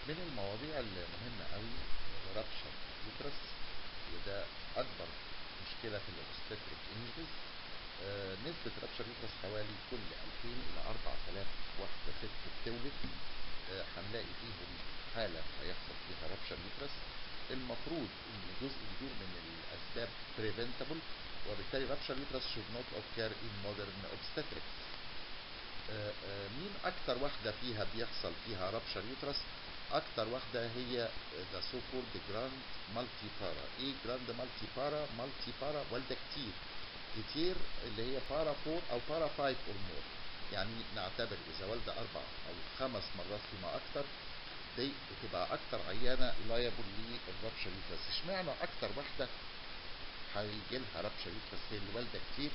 من المواضيع المهمة قوي رابشر يوترس وده أكبر مشكلة في الأوبستريك انجريز آه، نسبة رابشر يوترس حوالي كل 2000 إلى 4000 واحدة ست بتولد آه، هنلاقي فيهم حالة هيحصل فيها رابشر يوترس المفروض إن جزء كبير من الأسباب preventable وبالتالي رابشر يوترس should not occur in modern obstetrics آه، آه، مين اكتر واحدة فيها بيحصل فيها رابشر يوترس اكتر واحدة هي ذا سو كولد جراند مالتي بارا ايه جراند مالتي بارا مالتي بارا والده كتير كتير اللي هي بارا 4 او بارا 5 اور مور يعني نعتبر اذا والده اربع او خمس مرات فيما اكتر دي بتبقى اكتر عيانه لايبل للرابشر يوترس اشمعنى اكتر واحده هيجي لها رابشر يوترس هي اللي والده كتير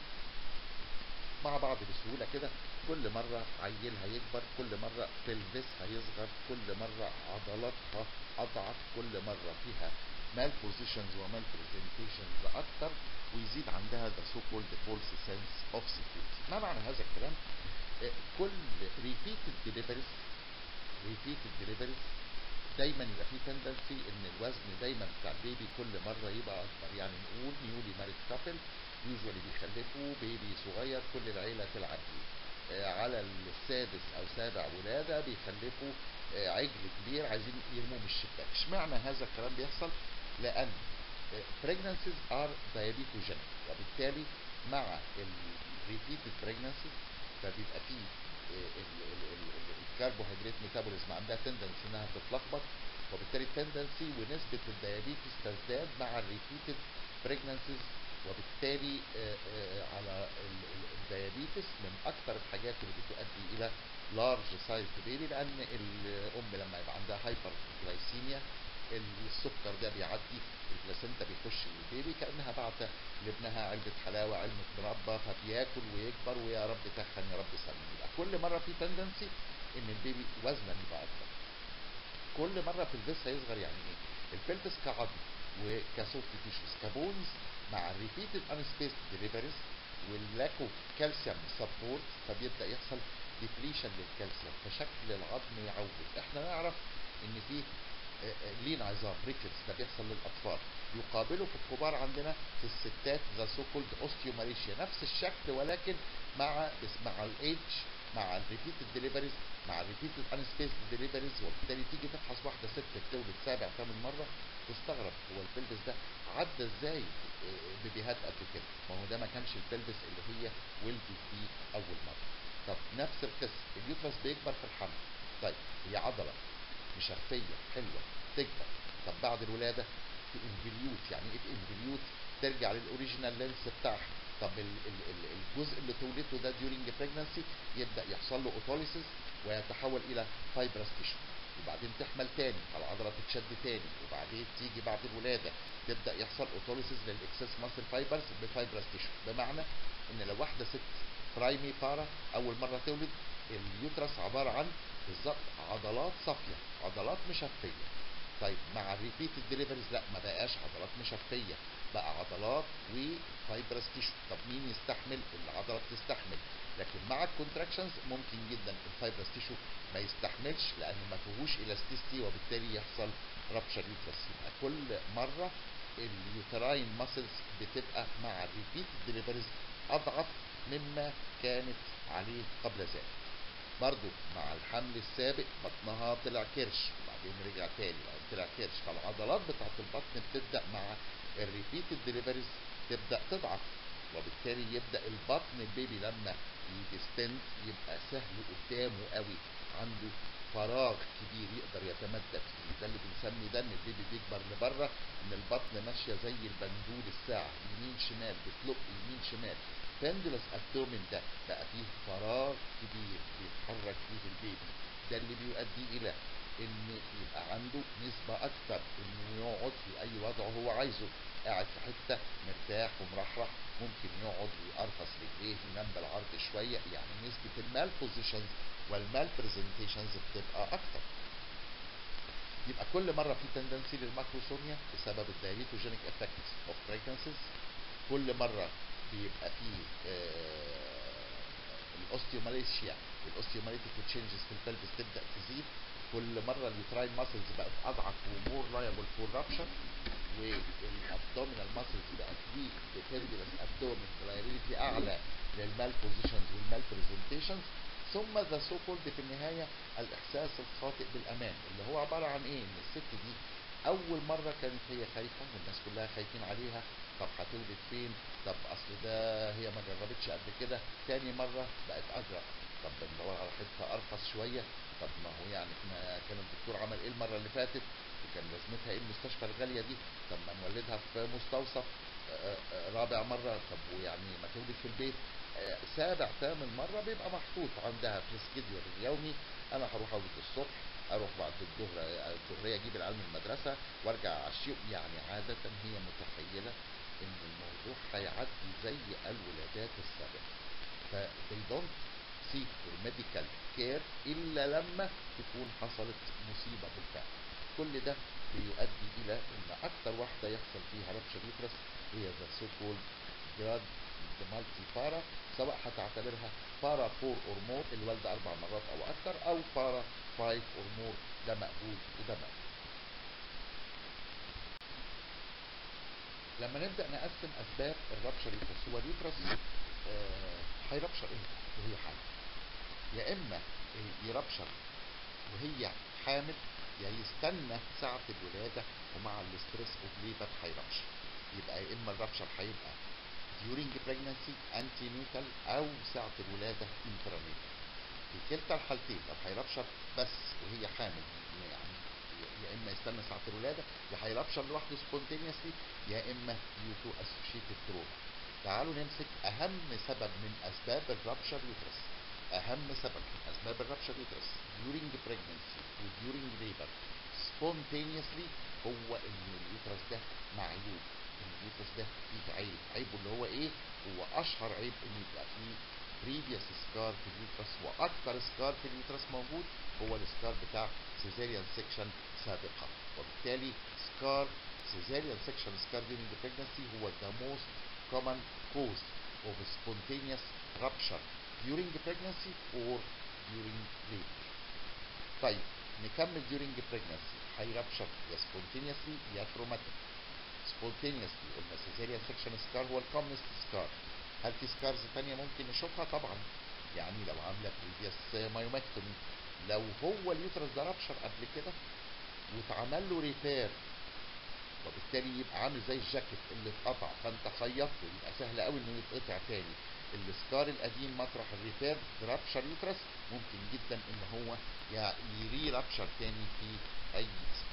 مع بعض بسهولة كده كل مرة عيلها يكبر كل مرة بلفسها يصغر كل مرة عضلاتها أضعف كل مرة فيها مال بوزيشنز ومال برزنتيشنز أكتر ويزيد عندها the so called false sense of security ما معنى هذا الكلام؟ آه، كل repeated deliveries repeated deliveries دايما يبقى في تندنسي ان الوزن دايما بتاع البيبي كل مره يبقى اكبر يعني نقول نيولي ماريد كابل يوجوالي بيخلفوا بيبي صغير كل العيله تلعب فيه آه، على السادس او سابع ولاده بيخلفوا آه، عجل كبير عايزين يرموه من الشباك اشمعنى هذا الكلام بيحصل لان pregnancies are diabetogenic وبالتالي مع الريبيتد pregnancies فبيبقى فيه آه، ال- ال- ال- ال- الكربوهيدرات ميتابوليزم عندها تندنسي انها تتلخبط وبالتالي التندنسي ونسبه الديابيتس تزداد مع الريبيتد pregnancies وبالتالي آه، آه، على ال- ال- الديابيتس من اكثر الحاجات اللي بتؤدي الى لارج سايز بيبي لان الام لما يبقى عندها هايبر جلايسيميا السكر ده بيعدي البلاسينتا بيخش للبيبي كانها بعت لابنها علبه حلاوه علبه مربى فبياكل ويكبر ويا رب تخن يا رب سمن يبقى كل مره في تندنسي ان البيبي وزنا يبقى اكبر كل مره في البلفس هيصغر يعني ايه البلفس كعظم وكسوفت تيشوز كبونز مع الريبيتد انسبيس ديليفريز واللاك اوف كالسيوم سبورت فبيبدا يحصل ديبليشن للكالسيوم فشكل العظم يعوج احنا نعرف ان في آه، آه، لين عظام ريكتس ده بيحصل للاطفال يقابله في الكبار عندنا في الستات ذا سو كولد اوستيوماليشيا نفس الشكل ولكن مع بس مع الايدج مع الريبيتد ديليفريز مع الريبيتد انسبيس ديليفريز وبالتالي تيجي تفحص واحده ست بتولد سابع ثامن مره تستغرب هو البلبس ده عدى ازاي آه، بيبيهات قد كده ما هو ده ما كانش البلبس اللي هي ولدت بيه اول مره طب نفس القصه اليوترس بيكبر في الحمل طيب هي عضله مشفيه حلوه تكبر طب بعد الولاده تنفليوت يعني ايه تنفليوت ترجع للاوريجينال لينس بتاعها طب ال- ال- ال- الجزء اللي تولدته ده during pregnancy يبدا يحصل له اوتوليسيس ويتحول الى فايبرس تيشو وبعدين تحمل تاني فالعضله تتشد تاني وبعدين تيجي بعد الولاده تبدا يحصل اوتوليسيس للاكسس ماسل فايبرز بفايبرس تيشو بمعنى ان لو واحده ست برايمي بارا اول مره تولد اليوترس عباره عن بالظبط عضلات صافيه عضلات مشفيه طيب مع الريبيتد ديليفريز لا ما بقاش عضلات مشفيه بقى عضلات وفايبرس تيشو طب مين يستحمل العضله بتستحمل لكن مع الكونتراكشنز ممكن جدا الفايبرس تيشو ما يستحملش لانه ما فيهوش الاستيستي وبالتالي يحصل رابشر يوترس يبقى كل مره اليوتراين ماسلز بتبقى مع الريبيتد ديليفريز اضعف مما كانت عليه قبل ذلك برضو مع الحمل السابق بطنها طلع كرش وبعدين رجع تاني وبعدين طلع كرش فالعضلات بتاعت البطن بتبدا مع الريبيتد ديليفريز تبدا تضعف وبالتالي يبدا البطن البيبي لما يديستنت يبقى سهل قدامه قوي عنده فراغ كبير يقدر يتمدد فيه ده اللي بنسمي ده ان البيبي بيكبر لبره ان البطن ماشيه زي البندول الساعه يمين شمال بتلق يمين شمال بندولس ابدومين ده بقى فيه فراغ كبير بيتحرك فيه البيبي ده اللي بيؤدي الى ان يبقى عنده نسبة اكتر انه يقعد في اي وضع هو عايزه قاعد في حتة مرتاح ومرحرح ممكن يقعد ويقرفص رجليه ينام بالعرض شوية يعني نسبة المال بوزيشنز والمال برزنتيشنز بتبقى اكتر يبقى كل مرة في تندنسي للماكروسوميا بسبب الدايريتوجينيك افكتس اوف بريجنسيز كل مرة بيبقى فيه آه الاوستيوماليشيا والاوستيوماليتيك تشينجز في البلفس تبدا تزيد كل مره اليوتراين ماسلز بقت اضعف ومور لايبل فور رابشر والابدومينال ماسلز بقت ويك بتندرس ابدومين بلايبيليتي اعلى للمال بوزيشنز والمال برزنتيشنز ثم ذا سو كولد في النهايه الاحساس الخاطئ بالامان اللي هو عباره عن ايه؟ ان الست دي اول مره كانت هي خايفه والناس كلها خايفين عليها طب هتولد فين؟ طب اصل ده هي ما جربتش قبل كده تاني مره بقت اجرأ طب بندور على حته ارخص شويه طب ما هو يعني احنا كان الدكتور عمل ايه المره اللي فاتت وكان لازمتها ايه المستشفى الغاليه دي طب ما نولدها في مستوصف آه، آه، رابع مره طب ويعني ما تولد في البيت آه، سابع ثامن مره بيبقى محطوط عندها في السكيدول اليومي انا هروح اولد الصبح اروح بعد الظهر الظهريه اجيب العيال من المدرسه وارجع اعشيه يعني عاده هي متخيله ان الموضوع هيعدي زي الولادات السابقه ف they don't seek for medical care الا لما تكون حصلت مصيبه بالفعل كل ده بيؤدي الى ان اكتر واحده يحصل فيها ربشه يوترس هي ذا سو كولد جراد مالتي بارا سواء هتعتبرها بارا فور اور مور الوالده اربع مرات او اكتر او بارا فايف اور مور ده مقبول وده مقبول لما نبدا نقسم اسباب الربشه اليوترس هو اليوترس آه، هيربشر امتى وهي حامل يا اما يربشر وهي حامل يا يستنى ساعة الولادة ومع الاسترس اوف ليبر هيربشر يبقى يا اما الربشر هيبقى during pregnancy antenatal او ساعة الولادة intranatal في كلتا الحالتين لو هيربشر بس وهي حامل يعني يا اما يستنى ساعة الولادة يا هيربشر لوحده spontaneously يا اما due to associated trauma تعالوا نمسك اهم سبب من اسباب الربشر يوترس اهم سبب من اسباب الربشر يوترس during pregnancy و during labor spontaneously هو ان اليوترس ده معيوب ان اليوترس ده فيه عيب عيبه اللي هو ايه هو اشهر عيب ان يبقى فيه previous scar في اليوترس واكتر سكار في اليوترس موجود هو السكار بتاع سيزاريان سيكشن سابقا وبالتالي سكار سيزاريان سيكشن سكار during the pregnancy هو the most common cause of spontaneous rupture during pregnancy or during labor. طيب نكمل during pregnancy هيربشر يا spontaneously يا traumatic. spontaneously قلنا cesarean section scar هو الكومنست سكار. هل في سكارز تانية ممكن نشوفها؟ طبعا. يعني لو عاملة previous مايومكتومي لو هو اليوترس ده ربشر قبل كده واتعمل له ريبير وبالتالي يبقى عامل زي الجاكيت اللي اتقطع فانت خيطته يبقى سهل قوي انه يتقطع تاني السكار القديم مطرح الريبير رابشر يوترس ممكن جدا ان هو يري رابشر تاني في اي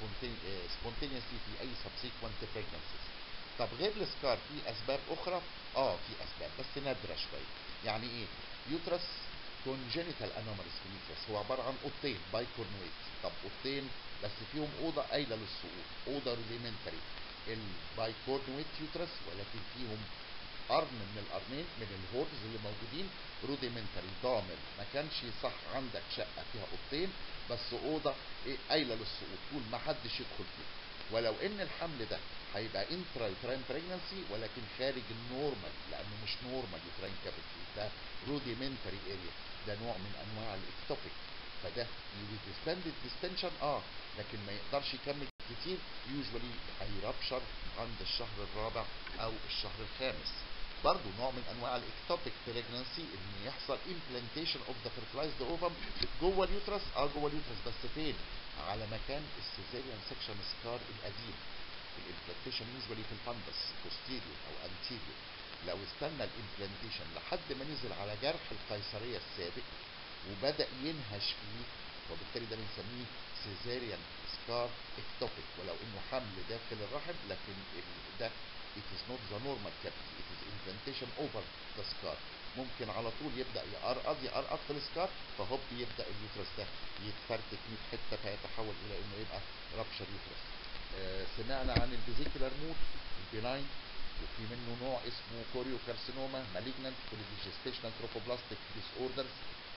سبونتينيوسلي في اي سبسيكونت بريجنسيز طب غير السكار في اسباب اخرى اه في اسباب بس نادره شويه يعني ايه يوترس كونجينيتال انوماليز في اليوترس هو عباره عن اوضتين بايكورنويت طب اوضتين بس فيهم اوضه قايله للسقوط اوضه روديمنتري البايكورنويت يوترس ولكن فيهم قرن من القرنين من الهورز اللي موجودين روديمنتري ضامر ما كانش صح عندك شقه فيها اوضتين بس اوضه ايه قايله للسقوط طول ما حدش يدخل فيها ولو ان الحمل ده هيبقى انترا يوتراين بريجنسي ولكن خارج النورمال لانه مش نورمال يوتراين كافيتي ده روديمنتري اريا ده نوع من انواع الاكتوبيك فده ويزستاند ديستنشن اه لكن ما يقدرش يكمل كتير يوجوالي هيربشر عند الشهر الرابع او الشهر الخامس برضه نوع من انواع الاكتوبيك بريجنسي ان يحصل امبلانتيشن اوف ذا فيرتلايزد اوفم جوه اليوترس اه جوه اليوترس بس فين على مكان السيزيريان سيكشن سكار القديم الامبلانتيشن يوجوالي في الفندس بوستيريور او انتيريور لو استنى الامبلانتيشن لحد ما نزل على جرح القيصريه السابق وبدا ينهش فيه وبالتالي ده بنسميه سيزاريان سكار اكتوبيك ولو انه حمل داخل الرحم لكن ده it is not the normal cavity it is implantation over the scar ممكن على طول يبدا يقرقض يقرقض في السكار فهوب يبدا اليوترس ده يتفرتك 100 حته فيتحول الى انه يبقى رابشر يوترس آه سمعنا عن الفيزيكولار مود البناين وفي منه نوع اسمه كوريو كارسينوما مالجنانت كوليديجستيشنال تروفوبلاستيك ديس اوردرز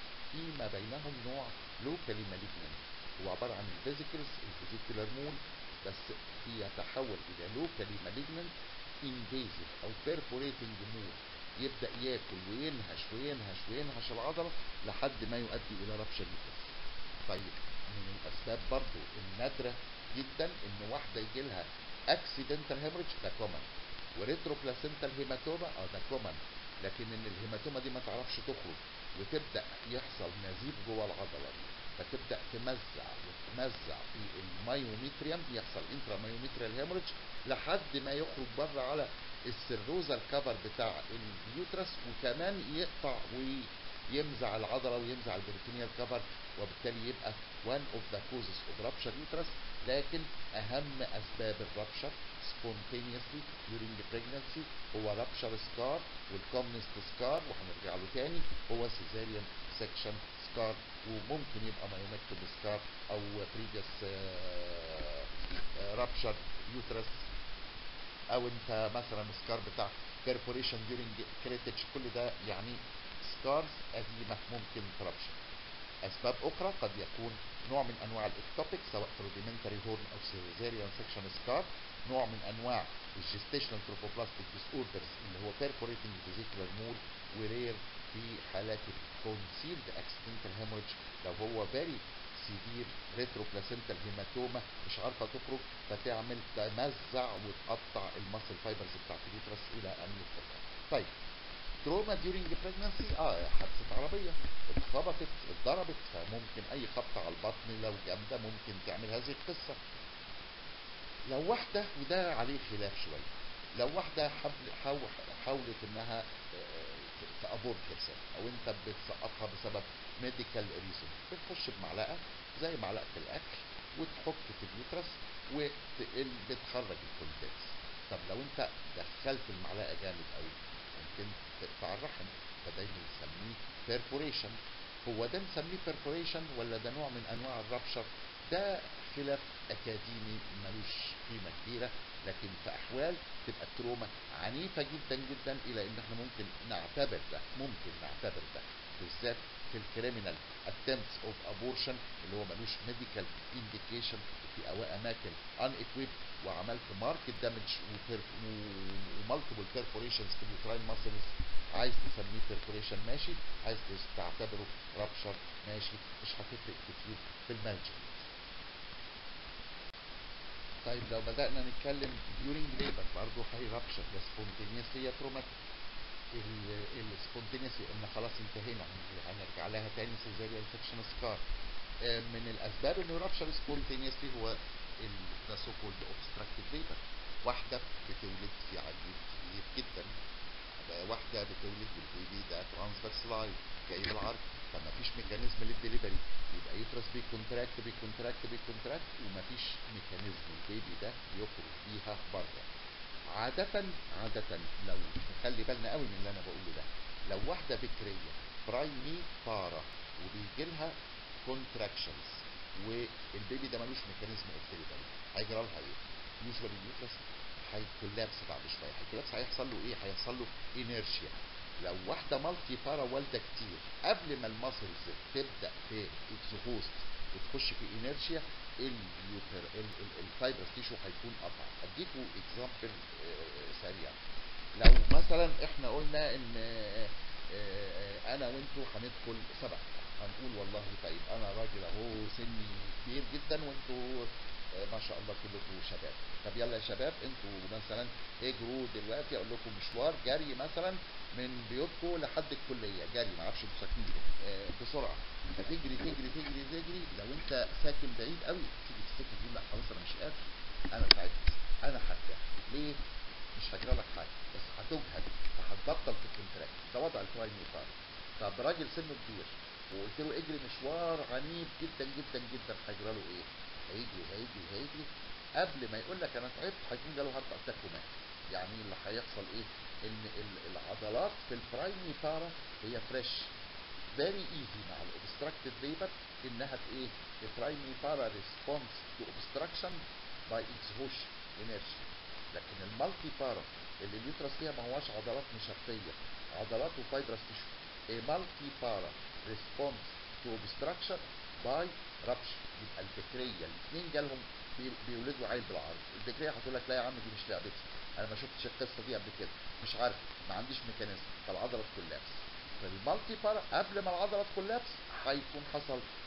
فيما بينهم نوع لوكالي مالجنانت هو عباره عن الفيزيكلز الفيزيكولار مول بس بيتحول الى لوكالي مالجنانت انفيزيف او بيرفوريتنج مول يبدا ياكل وينهش وينهش وينهش العضله لحد ما يؤدي الى ربشه اليوترس طيب من الاسباب برضو النادره جدا ان واحده يجي لها اكسيدنتال هيموريج ده كومن وريترو بلاسنتال هيماتوما اه ده كومن لكن ان الهيماتوما دي ما تعرفش تخرج وتبدا يحصل نزيف جوه العضله دي فتبدا تمزع وتمزع في المايوميتريوم يحصل انترا مايوميتريال هيموريج لحد ما يخرج بره على السيروزا الكفر بتاع اليوترس وكمان يقطع ويمزع العضله ويمزع البريتونيال كفر وبالتالي يبقى one of the causes of rupture uterus لكن اهم اسباب الرابشر spontaneously during the pregnancy هو rupture scar والكومنست scar وهنرجع له تاني هو cesarean section scar وممكن يبقى myomectomy scar او previous rupture uterus او انت مثلا سكار بتاع perforation during كريتج كل ده يعني سكارز قديمه ممكن تربشر اسباب اخرى قد يكون نوع من انواع الاكتوبيك سواء روديمنتري هورن او سيزيريان سكشن سكار نوع من انواع الجستيشنال تروفوبلاستيك ديس اوردرز اللي هو perforating vesicular مول ورير في حالات الكونسيلد اكسيدنتال هيموريدج لو هو فيري سيفير ريترو بلاسنتال هيماتوما مش عارفه تخرج فتعمل تمزع وتقطع الماسل فايبرز بتاعت اليوترس الى ان يتقطع. طيب تروما ديورنج بريجنسي اه حادثه عربيه اتخبطت اتضربت فممكن اي خبطه على البطن لو جامده ممكن تعمل هذه القصه. لو واحده وده عليه خلاف شويه لو واحده حاول حاولت انها تابورت هيرسيلف او انت بتسقطها بسبب ميديكال ريزون بتخش بمعلقه زي معلقه الاكل وتحك في اليوترس وبتخرج الكونتنتس طب لو انت دخلت المعلقه جامد قوي ممكن تقطع الرحم فده بنسميه بيرفوريشن هو ده نسميه بيرفوريشن ولا ده نوع من انواع الربشر ده خلاف اكاديمي ملوش قيمه كبيره لكن في احوال تبقى التروما عنيفه جدا جدا الى ان احنا ممكن نعتبر ده ممكن نعتبر ده بالذات في الكريمنال اتمتس اوف ابورشن اللي هو ملوش ميديكال انديكيشن في اماكن ان اكويب وعملت ماركت دامج ومالتيبل بيرفوريشنز في اليوتراين ماسلز عايز تسميه بيرفوريشن ماشي عايز تعتبره رابشر ماشي مش هتفرق كتير في المانجمنت طيب لو بدأنا نتكلم during labor برضه هيربشر يا سبونتينيوسلي يا تروماتيك السبونتينيوسلي قلنا خلاص انتهينا هنرجع لها تاني سيزاريان سكشن سكار من الاسباب انه يربشر سبونتينيوسلي هو ذا سو كولد اوبستراكتيف ليبر واحده بتولد في عدد كبير جدا واحده بتولد بالبيبي ده ترانسفيرس لاين جاي بالعرض فما فيش ميكانيزم للدليفري يبقى يوترس بيكونتراكت بيكونتراكت بيكونتراكت ومفيش ميكانيزم البيبي ده يخرج بيها بره عادة عادة لو نخلي بالنا قوي من اللي انا بقوله ده لو واحدة بكرية برايمي بارا وبيجي لها كونتراكشنز والبيبي ده ملوش ميكانيزم اوف دليفري هيجرى لها ايه؟ يوجوال اليوترس هيكولابس بعد شويه هيكولابس هيحصل له ايه؟ هيحصل له انيرشيا لو واحدة مالتي بارا والدة كتير قبل ما الماسلز تبدأ في اكزوهوست وتخش في انيرشيا اليوتر الفايبرس تيشو هيكون قطع اديكوا اكزامبل سريع لو مثلا احنا قلنا ان انا وانتوا هندخل سبق هنقول والله طيب انا راجل اهو سني كبير جدا وانتوا ما شاء الله كلكم شباب طب يلا يا شباب انتوا مثلا اجروا دلوقتي اقول لكم مشوار جري مثلا من بيوتكم لحد الكليه جري ما اعرفش انتوا ساكنين اه بسرعه فتجري تجري تجري تجري لو انت ساكن بعيد قوي تيجي في السكه تقول لا خلاص انا مش قادر انا تعبت انا هرتاح ليه؟ مش هجرى لك حاجه بس هتجهد فهتبطل في الكونتراكت ده وضع البرايمري بار طب راجل سنه كبير وقلت له اجري مشوار عنيف جدا جدا جدا هيجرى له ايه؟ هيجري هيجري هيجري قبل ما يقول لك انا تعبت هيكون جاله هارت اتاك ومات يعني اللي هيحصل ايه؟ ان العضلات في البرايمري بارا هي فريش فيري ايزي مع الاوبستراكتيف ليبر انها ايه؟ البرايمري بارا ريسبونس تو اوبستراكشن باي اكزهوشن انرجي لكن المالتي بارا اللي اليوترس فيها ما هواش عضلات مشفيه عضلات وفايبرس تيشو a multi para response to obstruction by rupture يبقى البكريه الاثنين جالهم بيولدوا عيل بالعرض البكريه هتقول لك لا يا عم دي مش لعبتي انا ما شفتش القصه دي قبل كده مش عارف ما عنديش ميكانيزم فالعضله تكولابس في المالتي بارا قبل ما العضله تكولابس هيكون حصل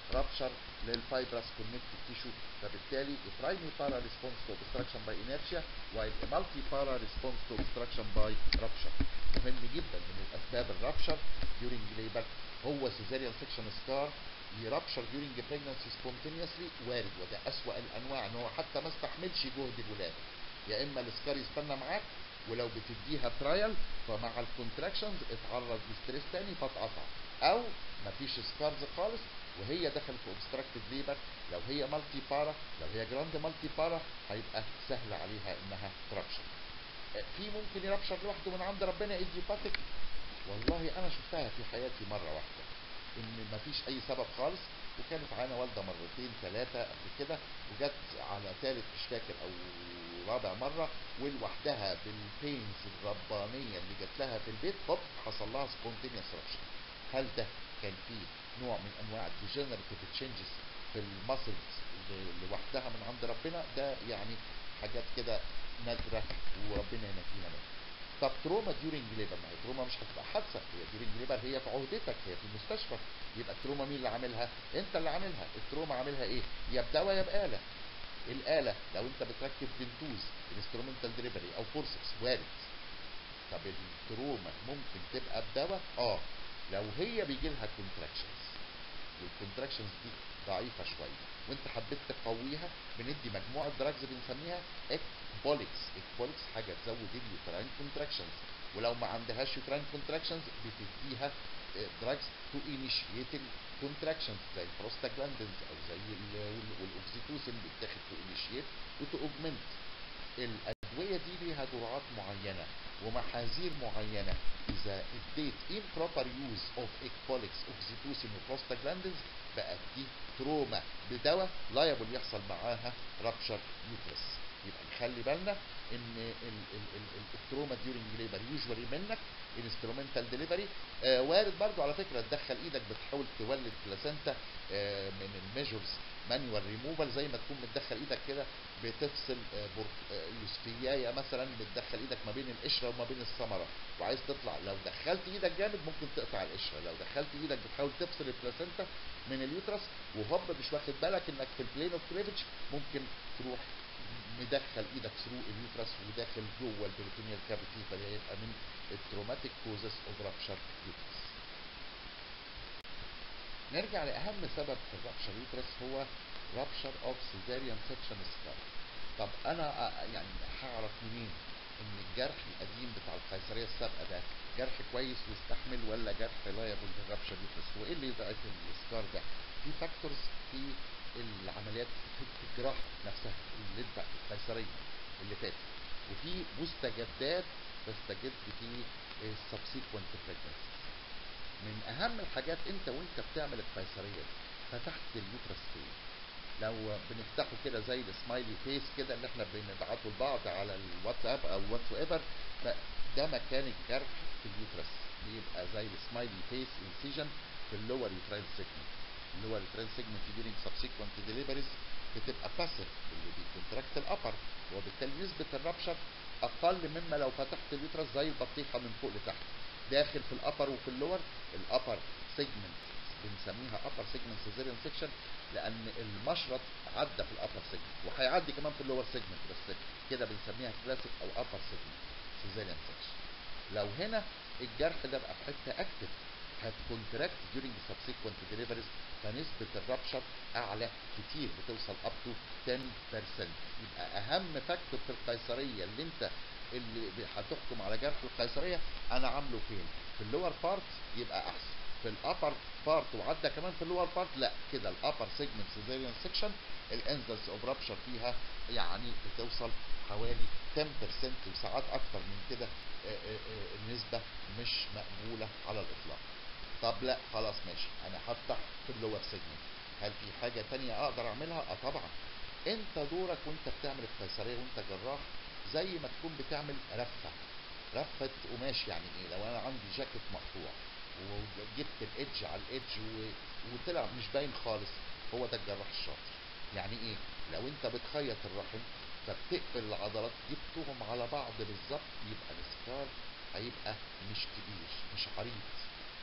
رابشر للفايبرس كونكتيف تيشو فبالتالي برايمري بارا ريسبونس تو obstruction باي انيرشيا while مالتي بارا ريسبونس تو obstruction باي رابشر مهم جدا من الاسباب الرابشر during labor هو سيزاريان سيكشن سكار يرابشر during pregnancy spontaneously وارد وده اسوأ الانواع ان هو حتى ما استحملش جهد الولاده يا اما السكار يستنى معاك ولو بتديها ترايل فمع الكونتراكشنز اتعرض لستريس تاني فتقطع او مفيش سكارز خالص وهي دخلت في اوبستراكتيف ليبر لو هي مالتي بارا لو هي جراند مالتي بارا هيبقى سهل عليها انها ترابشر في ممكن يرابشر لوحده من عند ربنا ايديوباثيك والله انا شفتها في حياتي مره واحده ان مفيش اي سبب خالص وكانت معانا والده مرتين ثلاثه قبل كده وجت على ثالث مش فاكر او رابع مره ولوحدها بالبينز الربانيه اللي جات لها في البيت هوب حصل لها سبونتينيوس رابشر هل ده كان فيه نوع من انواع الديجنريتيف تشينجز في الماسلز لوحدها من عند ربنا ده يعني حاجات كده نادره وربنا ينجينا منها طب تروما ديورنج ليبر ما هي تروما مش هتبقى حادثه هي ديورنج ليبر هي في عهدتك هي في المستشفى يبقى التروما مين اللي عاملها؟ انت اللي عاملها التروما عاملها ايه؟ يا بدواء يا بآلة الآلة لو انت بتركب فينتوز انسترومنتال دليفري او فورسكس وارد طب التروما ممكن تبقى بدواء اه لو هي بيجي لها كونتراكشنز والكونتراكشنز دي ضعيفه شويه وانت حبيت تقويها بندي مجموعه دراجز بنسميها اكبوليكس اكبوليكس حاجه تزود اليوتراين كونتراكشنز ولو ما عندهاش يوتراين كونتراكشنز بتديها دراجز تو انيشيت الكونتراكشنز زي البروستاجلاندنز او زي والاوكسيتوسين بيتاخد تو انيشيت وتو اوجمنت الادويه دي ليها جرعات معينه ومحاذير معينه اذا اديت improper use of ecbolics oxytocin وبروستاجلاندنز بقت دي تروما بدواء لايبل يحصل معاها رابشر يوترس يبقى نخلي بالنا ان ال ال ال التروما ديورنج ليبر يوجوالي منك انسترومنتال ديليفري آه وارد برضو على فكره تدخل ايدك بتحاول تولد بلاسنتا آه من الميجرز مانيوال ريموفال زي ما تكون بتدخل ايدك كده بتفصل آه يوسفيايه مثلا بتدخل ايدك ما بين القشره وما بين الثمره وعايز تطلع لو دخلت ايدك جامد ممكن تقطع القشره لو دخلت ايدك بتحاول تفصل البلاسنتا من اليوترس وهوب مش واخد بالك انك في البلين اوف كليفج ممكن تروح مدخل ايدك ثرو اليوترس وداخل جوه البريتونيال كافيتي فده يبقى من التروماتيك كوزس اوف رابشر يوترس نرجع لاهم سبب في الرابشر يوترس هو رابشر اوف سيزاريان سكشن سكار طب انا يعني هعرف منين ان الجرح القديم بتاع القيصريه السابقه ده جرح كويس ويستحمل ولا جرح لايبل للرابشر يوترس وايه اللي يضعف السكار ده في فاكتورز في العمليات في الجراحه نفسها اللي انت القيصريه اللي فاتت وفي مستجدات تستجد في السبسيكونت بريجنسي من اهم الحاجات انت وانت بتعمل القيصريه دي فتحت اليوترس فين لو بنفتحه كده زي السمايلي فيس كده اللي احنا بنبعته لبعض على الواتساب او واتس ايفر ده مكان الجرح في اليوترس بيبقى زي السمايلي فيس انسيجن في اللور يوتراين سيجمنت اللور يوتراين سيجمنت during subsequent deliveries بتبقى باسيف اللي بيكونتراكت الابر وبالتالي نسبه الرابشر اقل مما لو فتحت اليوترس زي البطيخه من فوق لتحت داخل في الابر وفي اللور الابر سيجمنت بنسميها upper segment cesarean section لان المشرط عدى في الابر سيجمنت وهيعدي كمان في اللور سيجمنت بس كده بنسميها كلاسيك او upper segment cesarean section لو هنا الجرح ده بقى في حته اكتف هتكونتراكت during subsequent deliveries فنسبة الرابشر أعلى كتير بتوصل up to 10% يبقى أهم فاكتور في القيصرية اللي أنت اللي هتحكم على جرح القيصرية أنا عامله فين؟ في اللور بارت يبقى أحسن في الابر بارت وعدى كمان في اللور بارت لا كده الابر سيجمنت سيزيريان سيكشن الانزلس اوف رابشر فيها يعني بتوصل حوالي 10% وساعات اكتر من كده النسبه مش مقبوله على الاطلاق طب لا خلاص ماشي انا هفتح في اللور سيجمنت هل في حاجه تانية اقدر اعملها اه طبعا انت دورك وانت بتعمل القيصريه وانت جراح زي ما تكون بتعمل رفه رفه قماش يعني ايه لو انا عندي جاكيت مقطوع وجبت الايدج على الايدج و... وطلع مش باين خالص هو ده الجراح الشاطر يعني ايه لو انت بتخيط الرحم فبتقفل العضلات جبتهم على بعض بالظبط يبقى السكار هيبقى مش كبير مش عريض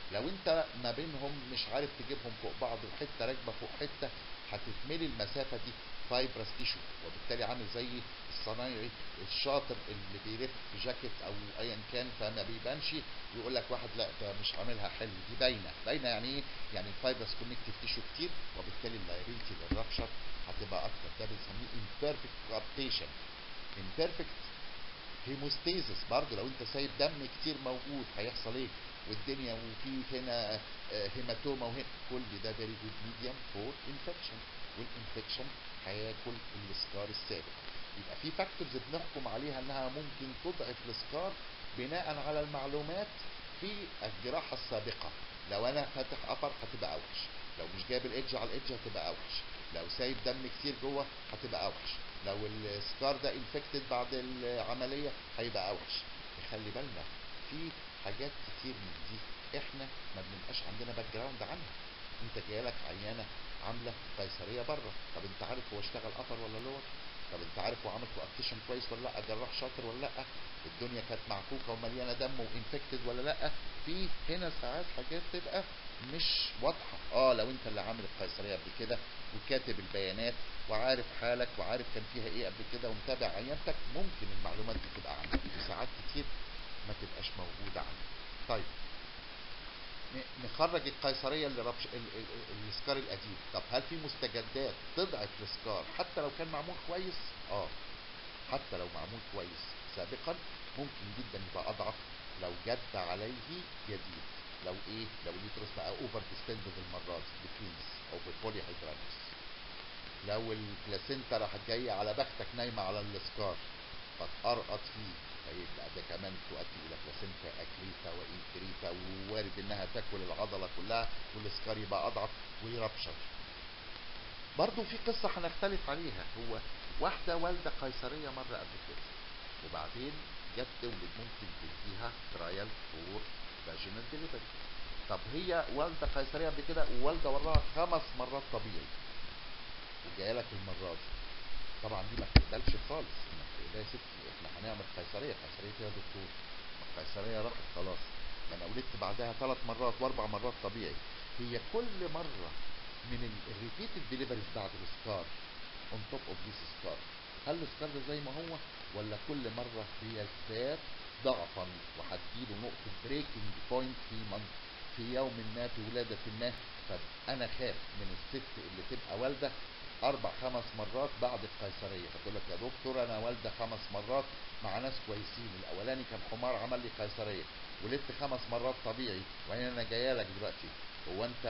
لو انت ما بينهم مش عارف تجيبهم فوق بعض وحته راكبه فوق حته هتتملي المسافه دي فايبرس تيشو وبالتالي عامل زي الصنايعي الشاطر اللي بيلف في جاكيت او ايا كان فما بيبانش ويقول لك واحد لا ده مش عاملها حلو دي باينه باينه يعني ايه يعني الفايبرس كونكتيف تيشو كتير وبالتالي اللايبيلتي للرابشر هتبقى اكتر ده بنسميه imperfect coaptation imperfect هيموستيزس برضه لو انت سايب دم كتير موجود هيحصل ايه والدنيا وفي هنا هيماتوما وهنا كل ده فيري جود ميديم فور انفكشن والانفكشن هياكل السكار السابق يبقى في فاكتورز بنحكم عليها انها ممكن تضعف السكار بناء على المعلومات في الجراحه السابقه لو انا فاتح ابر هتبقى اوحش لو مش جايب الايدج على الايدج هتبقى اوحش لو سايب دم كتير جوه هتبقى اوحش لو السكار ده انفكتد بعد العمليه هيبقى اوحش خلي بالنا في حاجات كتير من دي احنا ما بنبقاش عندنا باك جراوند عنها انت جايلك عيانه عامله قيصريه بره طب انت عارف هو اشتغل ابر ولا لور طب انت عارف هو عامل كوابتيشن كويس ولا لا جراح شاطر ولا لا الدنيا كانت معكوكه ومليانه دم وانفكتد ولا لا في هنا ساعات حاجات تبقى مش واضحه اه لو انت اللي عامل القيصريه قبل كده وكاتب البيانات وعارف حالك وعارف كان فيها ايه قبل كده ومتابع عيانتك ممكن المعلومات دي تبقى عندك وساعات كتير ما تبقاش موجوده عندك طيب نخرج القيصريه اللي ربش ال- ال- ال- السكار القديم طب هل في مستجدات تضعف السكار حتى لو كان معمول كويس اه حتى لو معمول كويس سابقا ممكن جدا يبقى اضعف لو جد عليه جديد لو ايه لو اليوترس بقى اوفر ديستندد المره دي بكلينز او ببولي هيدراليس لو البلاسينتا راحت جايه على بختك نايمه على السكار فتقرقط فيه فيبقى ده كمان تؤدي الى بلاسينتا اكريتا وانكريتا ووارد انها تاكل العضله كلها والسكار يبقى اضعف ويربشر برضه في قصه هنختلف عليها هو واحده والده قيصريه مره قبل كده وبعدين جت تولد ممكن تديها ترايل فور فاجينال ديليفري طب هي والده قيصريه قبل كده ووالده وراها خمس مرات طبيعي وجايه لك المره دي طبعا دي ما تقبلش خالص انك تقول لها يا ستي احنا هنعمل قيصريه قيصريه إيه يا دكتور القيصريه راحت خلاص ما انا ولدت بعدها ثلاث مرات واربع مرات طبيعي هي كل مره من الريبيتد ديليفريز بعد السكار اون توب اوف ذيس سكار هل السكار ده زي ما هو ولا كل مره بيزداد ضعفا وهتجيله نقطه بريكنج بوينت في من في يوم ما في ولاده ما فانا خاف من الست اللي تبقى والده اربع خمس مرات بعد القيصريه فتقول لك يا دكتور انا والده خمس مرات مع ناس كويسين الاولاني كان حمار عمل لي قيصريه ولدت خمس مرات طبيعي وبعدين انا جايه لك دلوقتي هو انت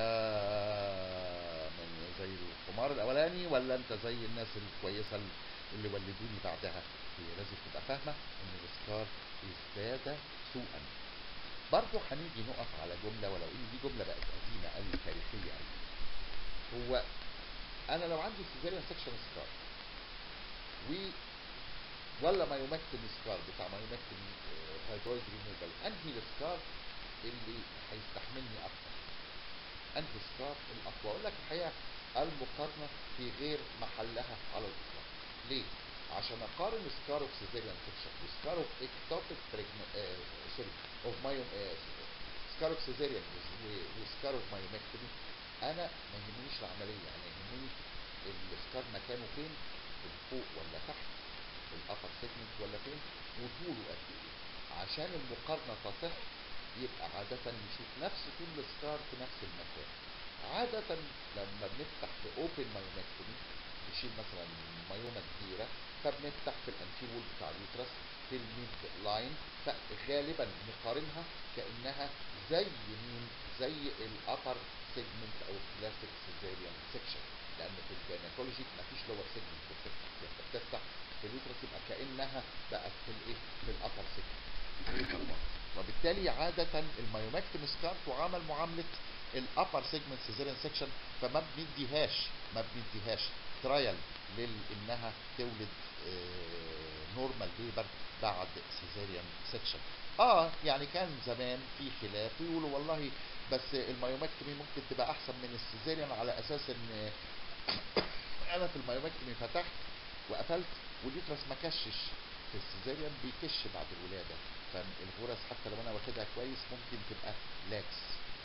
من زي الحمار الاولاني ولا انت زي الناس الكويسه اللي ولدوني بعدها هي لازم تبقى فاهمه ان الاسكار ازداد سوءا برضه هنيجي نقف على جمله ولو ان دي جمله بقت قديمه قوي تاريخيه قوي هو انا لو عندي سيزيريان سكشن سكار و ولا مايومكتومي سكار بتاع مايومكتومي فايبرويد ريموفال انهي السكار اللي هيستحملني اكتر انهي سكار الاقوى اقول لك الحقيقه المقارنه في غير محلها على الاطلاق ليه عشان اقارن سكار اوف سيزيريان سكشن وسكار اوف اكتوبيك سوري اوف مايو سكار اوف سيزيريان وسكار اوف مايومكتومي انا ما يهمنيش العمليه انا يهمني السكار مكانه فين من فوق ولا تحت في الابر سيجمنت ولا فين وطوله قد ايه عشان المقارنه تصح يبقى عادة نشوف نفس طول السكار في نفس المكان عادة لما بنفتح بأوبن مايومكتومي نشيل مثلا مايومة كبيرة فبنفتح في الانتيبول بتاع اليوترس في الميد لاين فغالبا نقارنها كأنها زي مين زي الابر سيجمنت او الكلاسيك سيزيريان سيكشن لان في الجينيكولوجي مفيش لور سيجمنت بتفتح انت بتفتح في اليوترس يبقى كانها بقت في الايه في الابر سيجمنت وبالتالي عادة المايومكتوم سكار تعامل معاملة الابر سيجمنت سيزيريان سيكشن فما بنديهاش ما بنديهاش ترايل لانها تولد نورمال ليبر بعد سيزيريان سيكشن اه يعني كان زمان في خلاف يقولوا والله بس المايومكتومي ممكن تبقى احسن من السيزيريان على اساس ان انا في المايومكتومي فتحت وقفلت واليوترس ما كشش في السيزيريان بيكش بعد الولاده فالغرز حتى لو انا واخدها كويس ممكن تبقى لاكس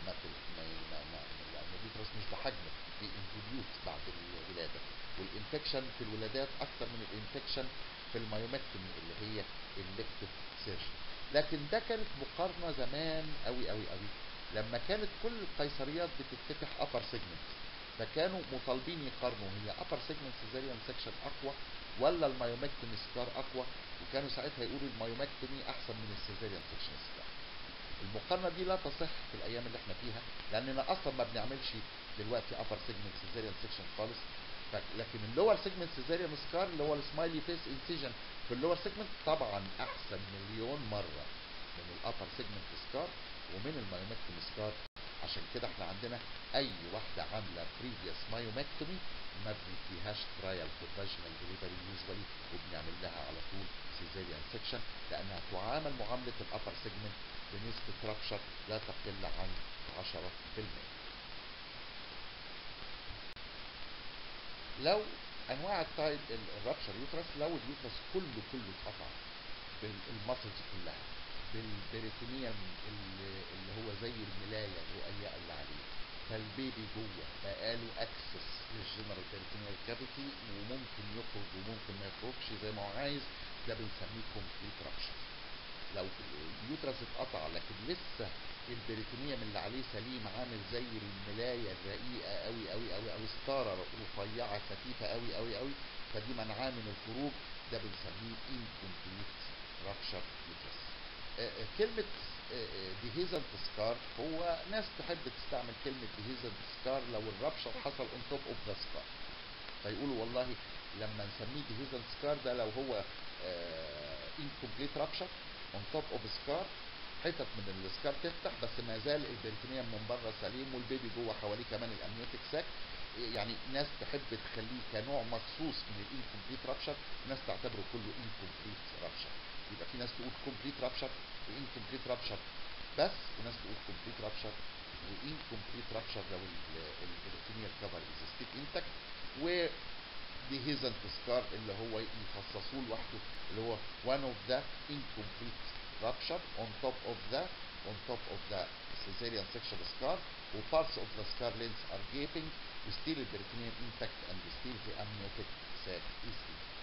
ما في ما ما ما يعني اليوترس مش بحجمه بينفوليوت بعد الولاده والانفكشن في الولادات اكتر من الانفكشن في المايومكتومي اللي هي الكتف سيرجري لكن ده كانت مقارنه زمان قوي قوي قوي لما كانت كل القيصريات بتتفتح ابر سيجمنت فكانوا مطالبين يقارنوا هي ابر سيجمنت سيزاريان سيكشن اقوى ولا المايومكتومي سكار اقوى وكانوا ساعتها يقولوا المايومكتومي احسن من السيزاريان سيكشن سكار المقارنه دي لا تصح في الايام اللي احنا فيها لاننا اصلا ما بنعملش دلوقتي ابر سيجمنت سيزاريان سيكشن خالص ف- لكن اللور سيجمنت سيزاريان سكار اللي هو السمايلي فيس انسيجن في اللور سيجمنت طبعا احسن مليون مره من الابر سيجمنت سكار ومن المايومكتومي سكار عشان كده احنا عندنا اي واحده عامله بريفيوس مايومكتومي ما بنديهاش ترايل في الفاجينال ديليفري يوجوالي وبنعمل لها على طول سيزاريان سيكشن لانها تعامل معامله الابر سيجمنت بنسبه رابشر لا تقل عن 10% لو انواع التايب الرابشر يوترس لو اليوترس كله كله اتقطع بالمسلز كلها بالبريتونيوم اللي, اللي هو زي الملايه الرؤيه اللي عليه فالبيبي جوه بقاله اكسس للجنرال بيريتونيال كافيتي وممكن يخرج وممكن ما يخرجش زي ما هو عايز ده بنسميه كومبليت رابشر لو اليوترس اتقطع لكن لسه البريتونيوم اللي عليه سليم عامل زي الملايه الرقيقه قوي قوي قوي او ستاره رفيعه خفيفه قوي قوي قوي فدي منعاه من الخروج ده بنسميه incomplete rupture uterus آه، آه، كلمة ديهيزنت سكار هو ناس تحب تستعمل كلمة ديهيزنت سكار لو الربشر حصل اون توب اوف ذا سكار فيقولوا والله لما نسميه ديهيزنت سكار ده لو هو incomplete rupture اون توب اوف سكار حتت من السكار تفتح بس ما زال البريتونيوم من بره سليم والبيبي جوه حواليه كمان الامنيوتيك ساك يعني ناس تحب تخليه كنوع مخصوص من الانكمبليت رابشر وناس تعتبره كله انكمبليت رابشر يبقى في ناس تقول كومبليت رابشر وانكمبليت رابشر بس وناس تقول كومبليت رابشر وانكمبليت رابشر لو البريتونيال كفر از ستيل انتكت و ديهيزنت سكار اللي هو يخصصوه لوحده اللي هو one of the incomplete rupture on top of the on top of the cesarean section scar و parts of the scar length are gaping و still the peritoneum intact and still the amniotic sac is intact.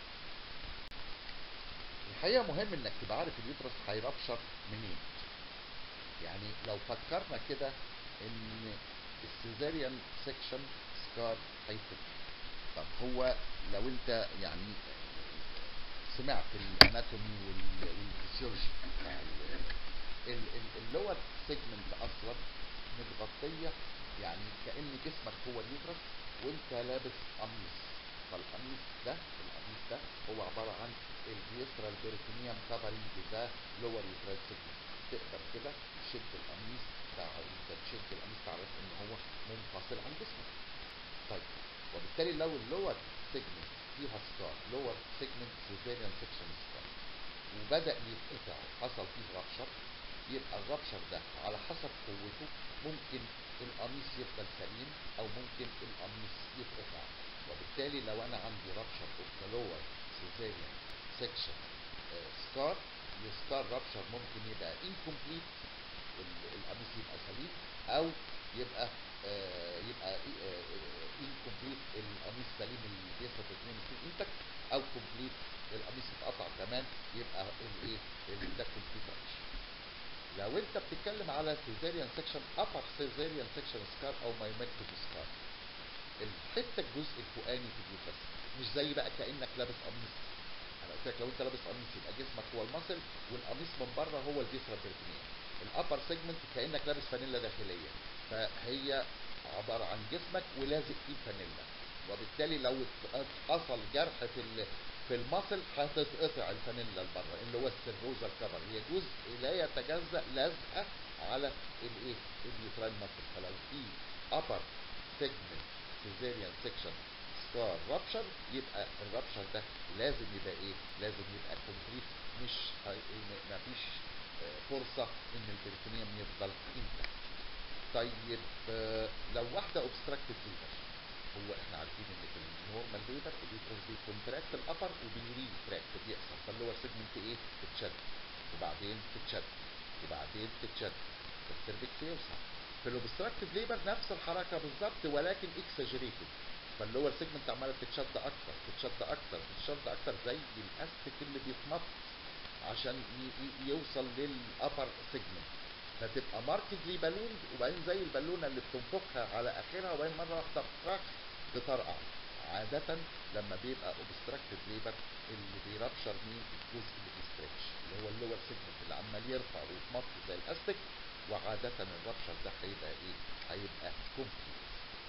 الحقيقة مهم انك تبقى عارف اليوترس هيربشر منين. يعني لو فكرنا كده ان السيزاريان سيكشن سكار هيفتح طب هو لو انت يعني سمعت الاناتومي والفسيولوجي بتاع اللور سيجمنت اصلا متغطيه يعني كان جسمك هو اليوترس وانت لابس قميص فالقميص ده القميص ده هو عباره عن الفيسترال بيريتونيوم كفرنج ذا لور يوترال سيجمنت تقدر كده تشد القميص تعرف تشد القميص تعرف ان هو منفصل عن جسمك طيب وبالتالي لو اللور سيجمنت فيها سكار لور سيجمنت سيزاريان سيكشن سكار وبدا يتقطع حصل فيه رابشر يبقى الرابشر ده على حسب قوته ممكن القميص يفضل سليم او ممكن القميص يتقطع وبالتالي لو انا عندي رابشر اوف ذا لور سيزاريان سيكشن سكار السكار رابشر ممكن يبقى انكمبليت القميص يبقى سليم او يبقى آه يبقى انكمبليت القميص سليم اللي بيثبت الاثنين ستيل انتكت او كومبليت القميص اتقطع كمان يبقى الايه ده كومبليت رابشر لو انت بتتكلم على سيزاريان سيكشن ابر سيزاريان سيكشن سكار او مايومكتوم سكار الحته الجزء الفوقاني في اليوترس مش زي بقى كانك لابس قميص انا قلت لك لو انت لابس قميص يبقى جسمك هو المصل والقميص من بره هو الفيسرال بيرتونيوم الابر سيجمنت كانك لابس فانيلا داخليه فهي عباره عن جسمك ولازق فيه الفانيلا وبالتالي لو حصل جرح في في المصل هتتقطع الفانيلا لبره اللي هو السيروزا كفر هي جزء لا يتجزا لازقه على الايه اليوتراين ماسل فلو في upper segment cesarean section scar rupture يبقى الرابشر ده لازم يبقى ايه لازم يبقى كومبليت مش ما فيش فرصه ان البريتونيوم يفضل انتكت طيب لو واحده اوبستراكتد ليفر هو احنا عارفين ان في النورمال ليفر اليوترس بيكونتراكت الابر وبيريتراكت بيحصل فاللور سيجمنت ايه تتشد وبعدين تتشد وبعدين تتشد فالسيرفكس يوسع في الاوبستراكتيف ليبر نفس الحركه بالظبط ولكن اكسجريتد فاللور سيجمنت عماله تتشد اكتر تتشد اكتر تتشد اكتر زي الاستك اللي بيتمط عشان ي- ي- يوصل للابر سيجمنت فتبقى ماركتلي بالون وبعدين زي البالونه اللي بتنفخها على اخرها وبعدين مره واحده فراخ تطرقع عادة لما بيبقى اوبستراكتيف ليبر اللي بيرابشر مين الجزء اللي بيستريتش اللي هو اللور سيجمنت اللي عمال يرفع ويتمط زي الاستك وعادة الرابشر ده هيبقى ايه؟ هيبقى كومبليت.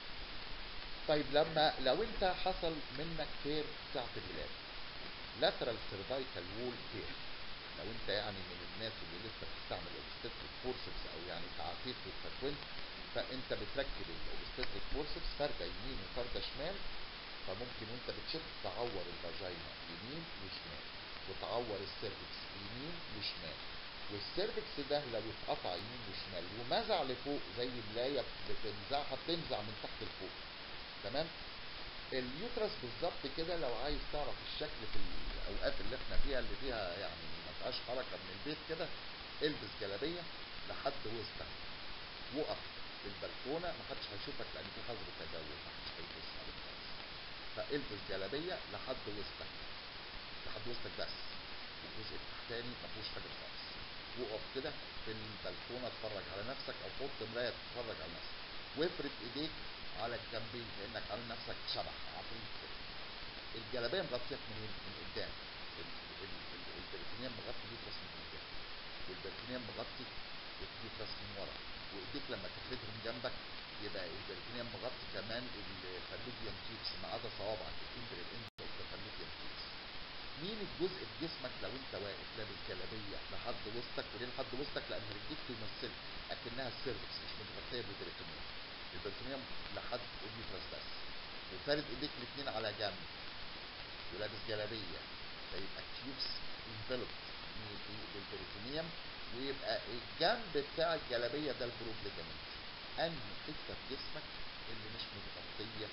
طيب لما لو انت حصل منك تير ساعة الولادة lateral cervical wall tear لو انت يعني من الناس اللي لسه بتستعمل obstetric forceps او يعني تعافيت وتكوين فانت بتركب الاوبستريك فورسبس فرده يمين وفرده شمال فممكن وانت بتشد تعور الفاجينا يمين وشمال وتعور السيرفكس يمين وشمال والسيرفكس ده لو اتقطع يمين وشمال ومزع لفوق زي ملايه بتمزعها بتمزع من تحت لفوق تمام اليوترس بالظبط كده لو عايز تعرف الشكل في الاوقات اللي احنا فيها اللي فيها يعني ما فيهاش حركه من البيت كده البس جلابيه لحد وسطك وقف في البلكونه ما حدش هيشوفك لان في حظر تجول ما حدش هيبص عليك خالص فالبس جلابيه لحد وسطك لحد وسطك بس الجزء التحتاني ما فيهوش حاجه خالص وقف كده في البلكونه اتفرج على نفسك او حط مرايه تتفرج على نفسك وافرد ايديك على الجنبين كانك عامل نفسك شبح عفريت كده الجلابيه مغطياك منين؟ من قدام البريتونيوم مغطي اليوترس من قدام والبريتونيوم مغطي اليوترس من ورا وايديك لما تفردهم جنبك يبقى البريتونيوم مغطي كمان الفالوبيان تيوبس ما عدا صوابعك الاندر الاند اوف الفالوبيان تيوبس مين الجزء في جسمك لو انت واقف لابس جلابيه لحد وسطك وليه لحد وسطك لان رجليك تمثل اكنها السيرفكس مش متغطيه بالبريتونيوم البريتونيوم لحد اليوترس بس وفارد ايديك الاثنين على جنب ولابس جلابيه فيبقى التيوبس انفلوبد بالبريتونيوم ويبقى الجنب بتاع الجلابيه ده البروب ليجامنت انهي حته في جسمك اللي مش متغطيه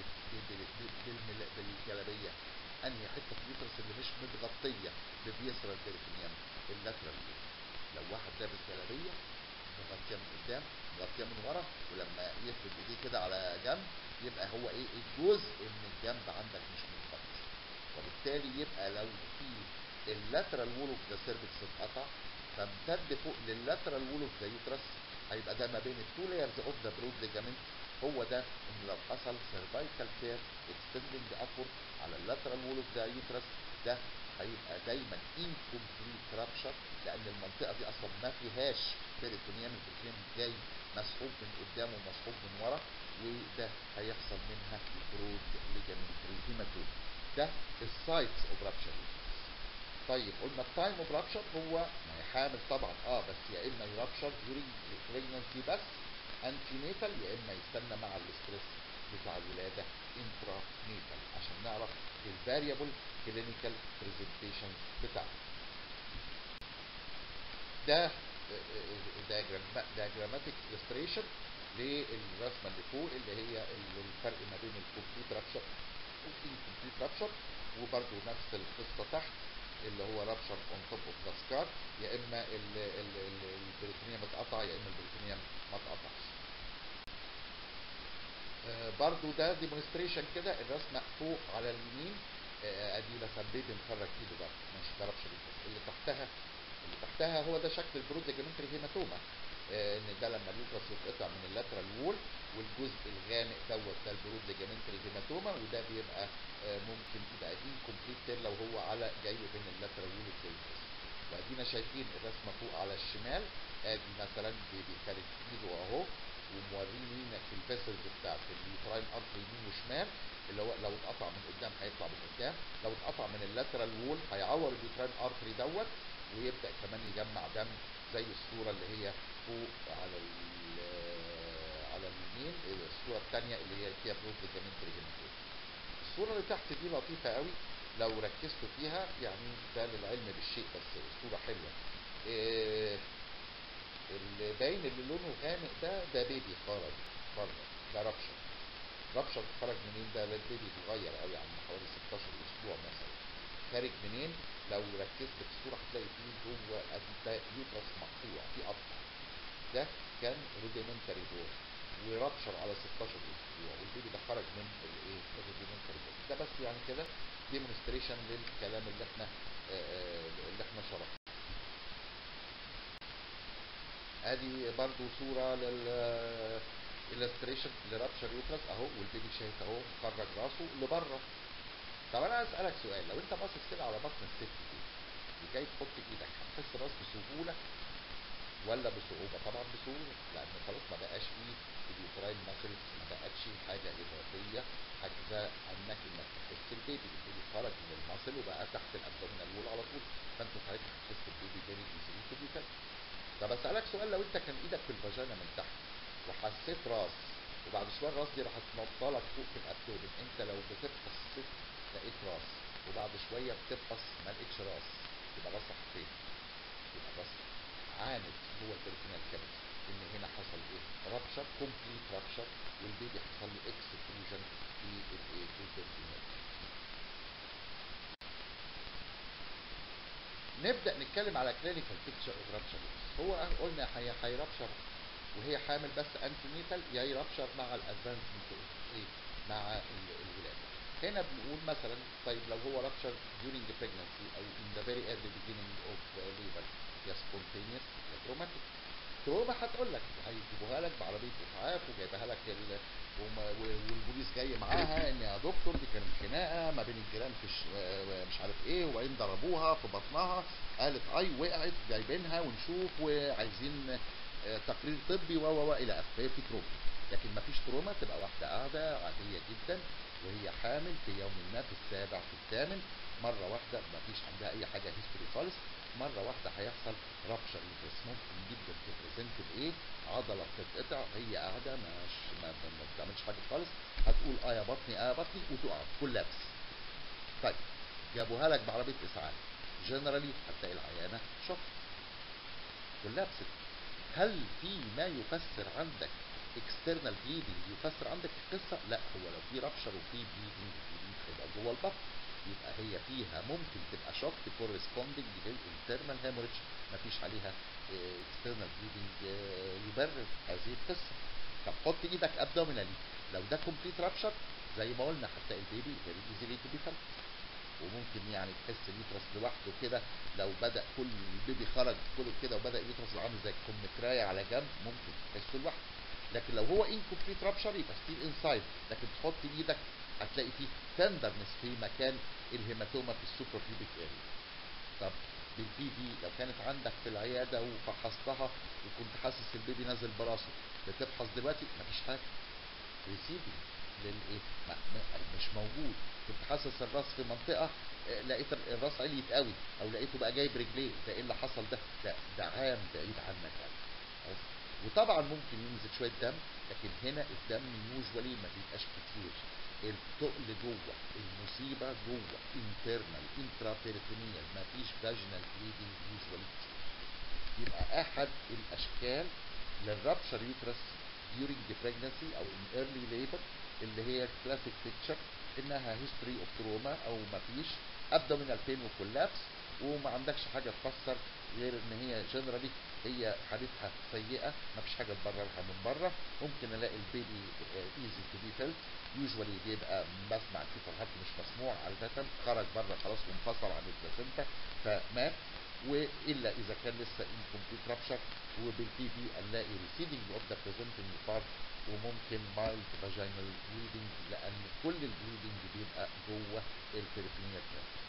بالجلابيه انهي حته في اليوترس اللي مش متغطيه ببيسرى البريتونيوم اللاترال لو واحد لابس جلابيه مغطيه من قدام مغطيه من ورا ولما يفرد ايديه كده على جنب يبقى هو ايه الجزء من الجنب عندك مش متغطي وبالتالي يبقى لو في اللاترال وول اوف ذا سيرفكس اتقطع فامتد فوق لللاترال وول اوف ذا يوترس هيبقى ده ما بين التو لايرز اوف ذا برود ليجامنت هو ده ان لو حصل سيرفايكال تير اكستندنج ابورد على اللاترال وول اوف ذا يوترس ده هيبقى دايما incomplete rupture لان المنطقه دي اصلا ما فيهاش بيريتونيوم البيريتونيوم جاي مسحوب من قدام ومسحوب من ورا وده هيحصل منها برود ليجامنتري هيماتوم ده السايتس اوف رابشر طيب قلنا التايم اوف رابشر هو ما هي حامل طبعا اه بس يا اما يرابشر ديورينج بريجنسي بس انتي نيتال يا اما يستنى مع الاسترس بتاع الولاده انترا نيتال عشان نعرف الفاريبل كلينيكال برزنتيشن بتاعته ده diagrammatic illustration للرسمه اللي فوق اللي هي الفرق ما بين الكومبليت رابشر والانكمبليت رابشر وبرده نفس القصه تحت اللي هو رابشر اون توب اوف ذا سكار يا اما البريتونيوم اتقطع يا اما البريتونيوم ما اتقطعش. آه برضو ده ديمونستريشن كده الرسمه فوق على اليمين آه ادي مثلا بيبي مخرج ايده ده ماشي ده رابشر اللي تحتها اللي تحتها هو ده شكل البرود ليجامنتري هيماتوما آه ان ده لما اليوترس يتقطع من اللاترال وول والجزء الغامق دوت ده البرود ليجامنتري هيماتوما وده بيبقى آه ممكن يبقى انكمبليت لو هو على جاي بين اللاترال وول واليوترس وادينا شايفين الرسمه فوق على الشمال ادي مثلا بيبي خارج ايده اهو وموريني في الفيسلز بتاعت اليوتراين ارتري يمين وشمال اللي هو لو اتقطع من قدام هيطلع من قدام لو اتقطع من اللاترال وول هيعور اليوتراين ارتري دوت ويبدا كمان يجمع دم زي الصوره اللي هي فوق على على اليمين الصوره الثانيه اللي هي فيها برود ليجامنتري هيماتوما الصوره اللي تحت دي لطيفه قوي لو ركزتوا فيها يعني ده للعلم بالشيء بس الصوره حلوه إيه اللي باين اللي لونه غامق ده ده بيبي خرج بره ده رابشر رابشر خرج منين ده البيبي صغير قوي يعني حوالي 16 اسبوع مثلا خارج منين لو ركزت في الصوره هتلاقي فيه جوه ده يوترس مقطوع في قطع ده كان روديمنتري دور ورابشر على 16 اسبوع والبيبي ده خرج من الايه الروديمنتري دور ده بس يعني كده ديمونستريشن للكلام اللي احنا آه، آه، اللي احنا شرحناه ادي برضو صوره لل illustration لرابشر يوترس اهو والبيبي شايف اهو مخرج راسه لبره طب انا اسالك سؤال لو انت باصص كده على بطن الست دي وجاي تحط ايدك هتحس الراس بسهوله ولا بصعوبه طبعا بسهوله لان خلاص ما بقاش فيه اليوتراين ماسلز ما بقتش حاجه اضافيه حاجزه عنك انك تحس البيبي البيبي خرج من الماسل وبقى تحت الابدومينال وول على طول فانت ساعتها هتحس البيبي فيري ايزلي تو بي طب اسالك سؤال لو انت كان ايدك في الفاجينا من تحت وحسيت راس وبعد شويه الراس دي راحت نطلك فوق في الابدومين انت لو بتفحص الست لقيت راس وبعد شويه بتفحص ما لقيتش راس يبقى راسك فين؟ يبقى الراس عانت جوه البريتونيال كابيتي ان هنا حصل ايه؟ رابشر كومبليت رابشر والبيبي حصل له اكستروجن في الايه؟ في البريتونيال نبدا نتكلم على كلينيكال بيكتشر اوف رابشر هو قلنا هي هيرابشر وهي حامل بس انتينيتال يا يرابشر مع الادفانسمنت ايه مع ال- الولاده هنا بنقول مثلا طيب لو هو رابشر during pregnancy او in the very early beginning of labor يا spontaneous يا traumatic تروما هتقول لك هيجيبوها لك بعربيه اسعاف وجايبها لك ال... وما- و- والبوليس جاي معاها ان يا دكتور دي كانت خناقه ما بين الجيران في ش... مش عارف ايه وبعدين ضربوها في بطنها قالت اي وقعت جايبينها ونشوف وعايزين آه، تقرير طبي و و و الى اخره فهي في تروما لكن ما فيش تروما تبقى واحده قاعده عاديه جدا وهي حامل في يوم ما في السابع في الثامن مره واحده ما فيش عندها اي حاجه هيستوري خالص مره واحده هيحصل رابشر يوترس ممكن جدا تبريزنت بايه عضله بتتقطع هي قاعده مش ما, ما ما بتعملش حاجه خالص هتقول اه يا بطني اه يا بطني وتقع كل لابس طيب جابوها لك بعربيه اسعاف جنرالي هتلاقي العيانه شوك كولابست هل في ما يفسر عندك اكسترنال بليدنج يفسر عندك القصه؟ لا هو لو في رابشر وفي بليدنج بليدنج هيبقى جوه البطن يبقى هي فيها ممكن تبقى شوك كورسبوندنج للانترنال هيموريدج مفيش عليها اكسترنال بليدنج يبرر هذه القصه طب حط ايدك ابدومينالي لو ده كومبليت رابشر زي ما قلنا هتلاقي البيبي فيري ايزيلي تو بي وممكن يعني تحس اليوترس لوحده كده لو بدا كل البيبي خرج كله كده وبدا اليوترس عامل زي الكمثريه على جنب ممكن تحسه لوحده لكن لو هو انكمبليت رابشر يبقى ستيل انسايد لكن تحط ايدك هتلاقي فيه تندرنس في مكان الهيماتوما في السوبر بيبيك اريا طب بالبي في لو كانت عندك في العياده وفحصتها وكنت حاسس البيبي نازل براسه بتفحص دلوقتي مفيش حاجه ريسيفنج للايه ما- ما- مش موجود كنت حاسس الراس في منطقه آه، لقيت ال- الراس عليت قوي او لقيته بقى جايب رجليه ده ايه اللي حصل ده ده ده عام بعيد عنك قوي خلاص؟ وطبعا ممكن ينزل شويه دم لكن هنا الدم يوجوالي ما بيبقاش كتير التقل جوه المصيبه جوه انترنال انترا بيريتونيال ما فيش فاجينال بليدنج يوجوالي كتير يبقى احد الاشكال للرابشر يوترس during the pregnancy او in early labor اللي هي classic picture انها history of trauma او مفيش abdominal pain وكولابس وما عندكش حاجه تفسر غير ان هي جنرالي هي حالتها سيئه مفيش حاجه تبررها من بره ممكن الاقي البيبي ايزي تو بي فيلت يوجوالي بيبقى بسمع كيف الهارت مش مسموع عاده خرج بره خلاص وانفصل عن البلاسنتا فمات والا اذا كان لسه incomplete rupture وبالبي في نلاقي receding of the presenting part وممكن mild vaginal bleeding لان كل البليدنج بيبقى جوه البريتونيال كافيتي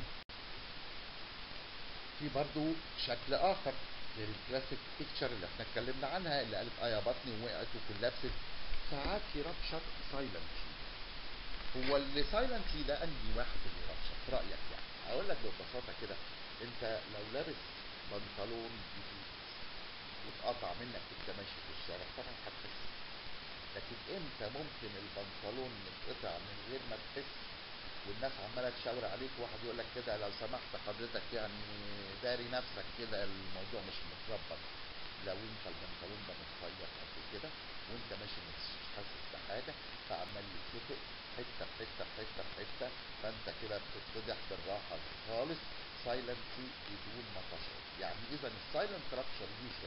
في برضو شكل اخر غير الكلاسيك بيكتشر اللي احنا اتكلمنا عنها اللي قالت اه يا بطني ووقعت وكولابست ساعات يربشر سايلنتلي هو اللي سايلنتلي ده انهي واحد اللي يربشر في رايك يعني اقول لك ببساطه كده انت لو لابس بنطلون جديد واتقطع منك وانت ماشي في الشارع طبعا هتحس لكن امتى ممكن البنطلون يتقطع من غير ما تحس والناس عماله تشاور عليك واحد يقول لك كده لو سمحت حضرتك يعني داري نفسك كده الموضوع مش متربط لو انت البنطلون ده متخيط قد كده وانت ماشي مش حاسس بحاجه فعمال يتفتق حته في حته في حته في حته فانت كده بتتفضح بالراحه خالص سايلنتلي بدون ما تشعر يعني اذا السايلنت رابشر يوجوالي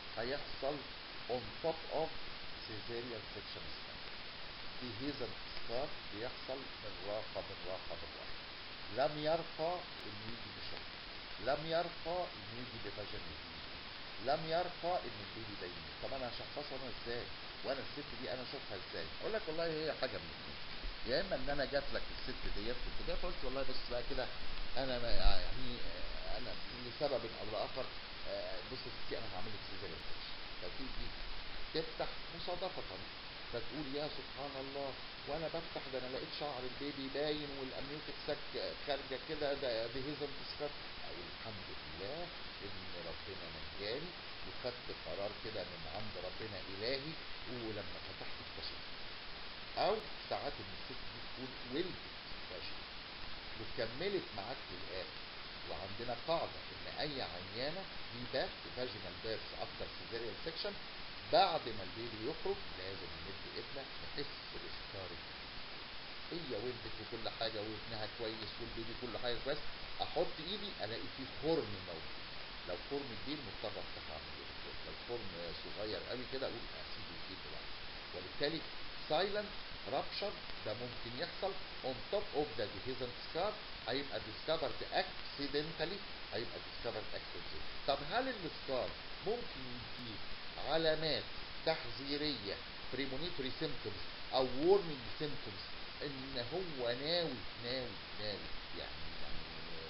هيحصل on top of cesarean section scar دي هيزن سكار بيحصل بالراحة بالراحة بالراحة لم يرقى انه يجي بشوك لم يرقى انه يجي بفاجن لم يرقى ان البيبي ده يموت طب انا هشخصه انا ازاي وانا الست دي انا اشوفها ازاي اقول لك والله هي حاجه من الاثنين يا اما ان انا جات لك الست ديت في البدايه فقلت والله بص بقى كده انا ما يعني آه، انا لسبب او لاخر آه، بص يا ستي انا هعمل لك سيزاريان فتيجي تفتح مصادفه فتقول يا سبحان الله وانا بفتح ده انا لقيت شعر البيبي باين والامنيوتيك ساك خارجه كده ده دي هيزن تسكر اقول الحمد لله ان ربنا نجاني وخدت قرار كده من عند ربنا الهي ولما فتحت اكتشفت او ساعات ان الست دي تكون ولدت فاشل وكملت معاك للاخر وعندنا قاعده ان اي عيانه دي بات فاجينال بيرث افتر سيزاريان سيكشن بعد ما البيبي يخرج لازم نمد ايدنا نحس بسكار هي ولدت وكل حاجه وابنها كويس والبيبي كل حاجه كويس احط ايدي الاقي فيه خرم موجود لو خرم كبير مضطر افتح اعمل كده لو خرم صغير قوي كده اقول اسيب الايد دلوقتي وبالتالي سايلنت رابشر ده ممكن يحصل اون توب اوف ذا ديهيزنت سكار هيبقى ديسكفرد اكسيدنتالي هيبقى ديسكفرد اكسيدنتالي طب هل السكار ممكن يديك علامات تحذيريه بريمونيتوري سيمبتومز او وورنينج سيمبتومز ان هو ناوي ناوي ناوي يعني يعني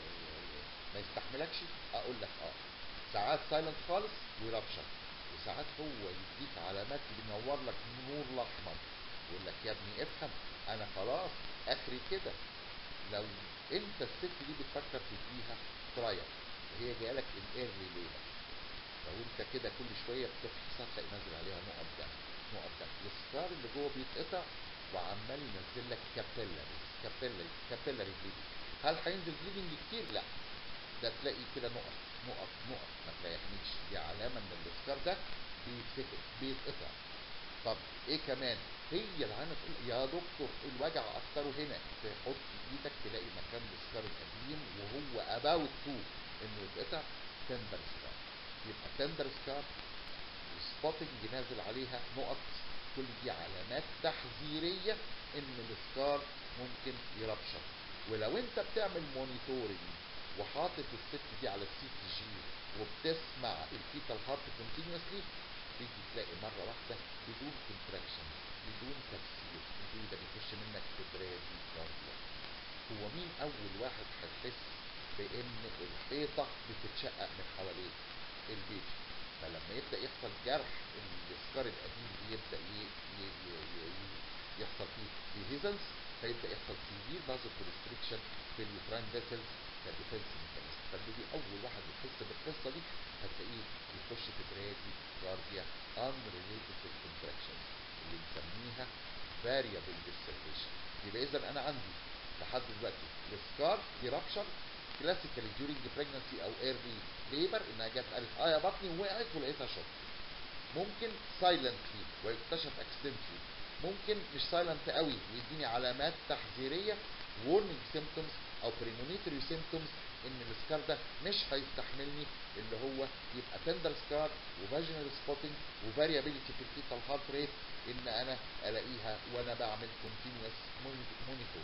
ما يستحملكش اقول لك اه ساعات سايلنت خالص ويربشر وساعات هو يديك علامات بينور لك النور الاحمر يقول لك يا ابني افهم انا خلاص اخري كده لو انت الست دي بتفكر تديها ترايل وهي جايه لك الايرلي ليبر لو انت كده كل شويه بتفحصها تلاقي نازل عليها نقط دم نقط دم السكار اللي جوه بيتقطع وعمال ينزل لك كابيلاري كابيلاري كابيلاري بليدنج هل هينزل بليدنج كتير؟ لا ده تلاقي كده نقط نقط نقط ما تريحنيش دي علامه ان السكار ده بيتفقد بيتقطع طب ايه كمان هي العينه تقول يا دكتور الوجع اكتره هنا تحط ايدك تلاقي مكان السكار القديم وهو اباوت تو انه يتقطع تندر سكار يبقى تندر سكار وسبوتنج نازل عليها نقط كل دي علامات تحذيريه ان السكار ممكن يربشر ولو انت بتعمل مونيتورنج وحاطط الست دي على السي تي جي وبتسمع الفيتال هارت كونتينوسلي تيجي تلاقي مره واحده بدون كونتراكشن بدون تفسير تقول ده بيخش منك في برادي كارديا هو مين اول واحد هيحس بان الحيطه بتتشقق من حواليه البيبي فلما يبدا يحصل جرح السكار القديم يبدا ي... ي... ي... ي... يحصل فيه ديهيزنس فيبدا يحصل سيفير بازل كونستريكشن في اليوتراين فيسلز كديفنس ميكانيزم فالبيبي اول واحد يحس بالقصه دي هتلاقيه يخش في برادي كارديا ان ريليتد للكونتراكشنز اللي بنسميها فاريبل ديسرفيشن يبقى اذا انا عندي لحد دلوقتي السكار دي رابشر كلاسيكالي ديورنج بريجنسي او ايرلي ليبر انها جت قالت اه يا بطني ووقعت ولقيتها شوك ممكن سايلنتلي ويكتشف اكسيدنتلي ممكن مش سايلنت قوي ويديني علامات تحذيريه warning symptoms او premonitory symptoms ان السكار ده مش هيستحملني اللي هو يبقى تندر سكار وفاجينال سبوتنج وفاريابيليتي في الفيتال هارت ريت ان انا الاقيها وانا بعمل كونتينوس مونيتور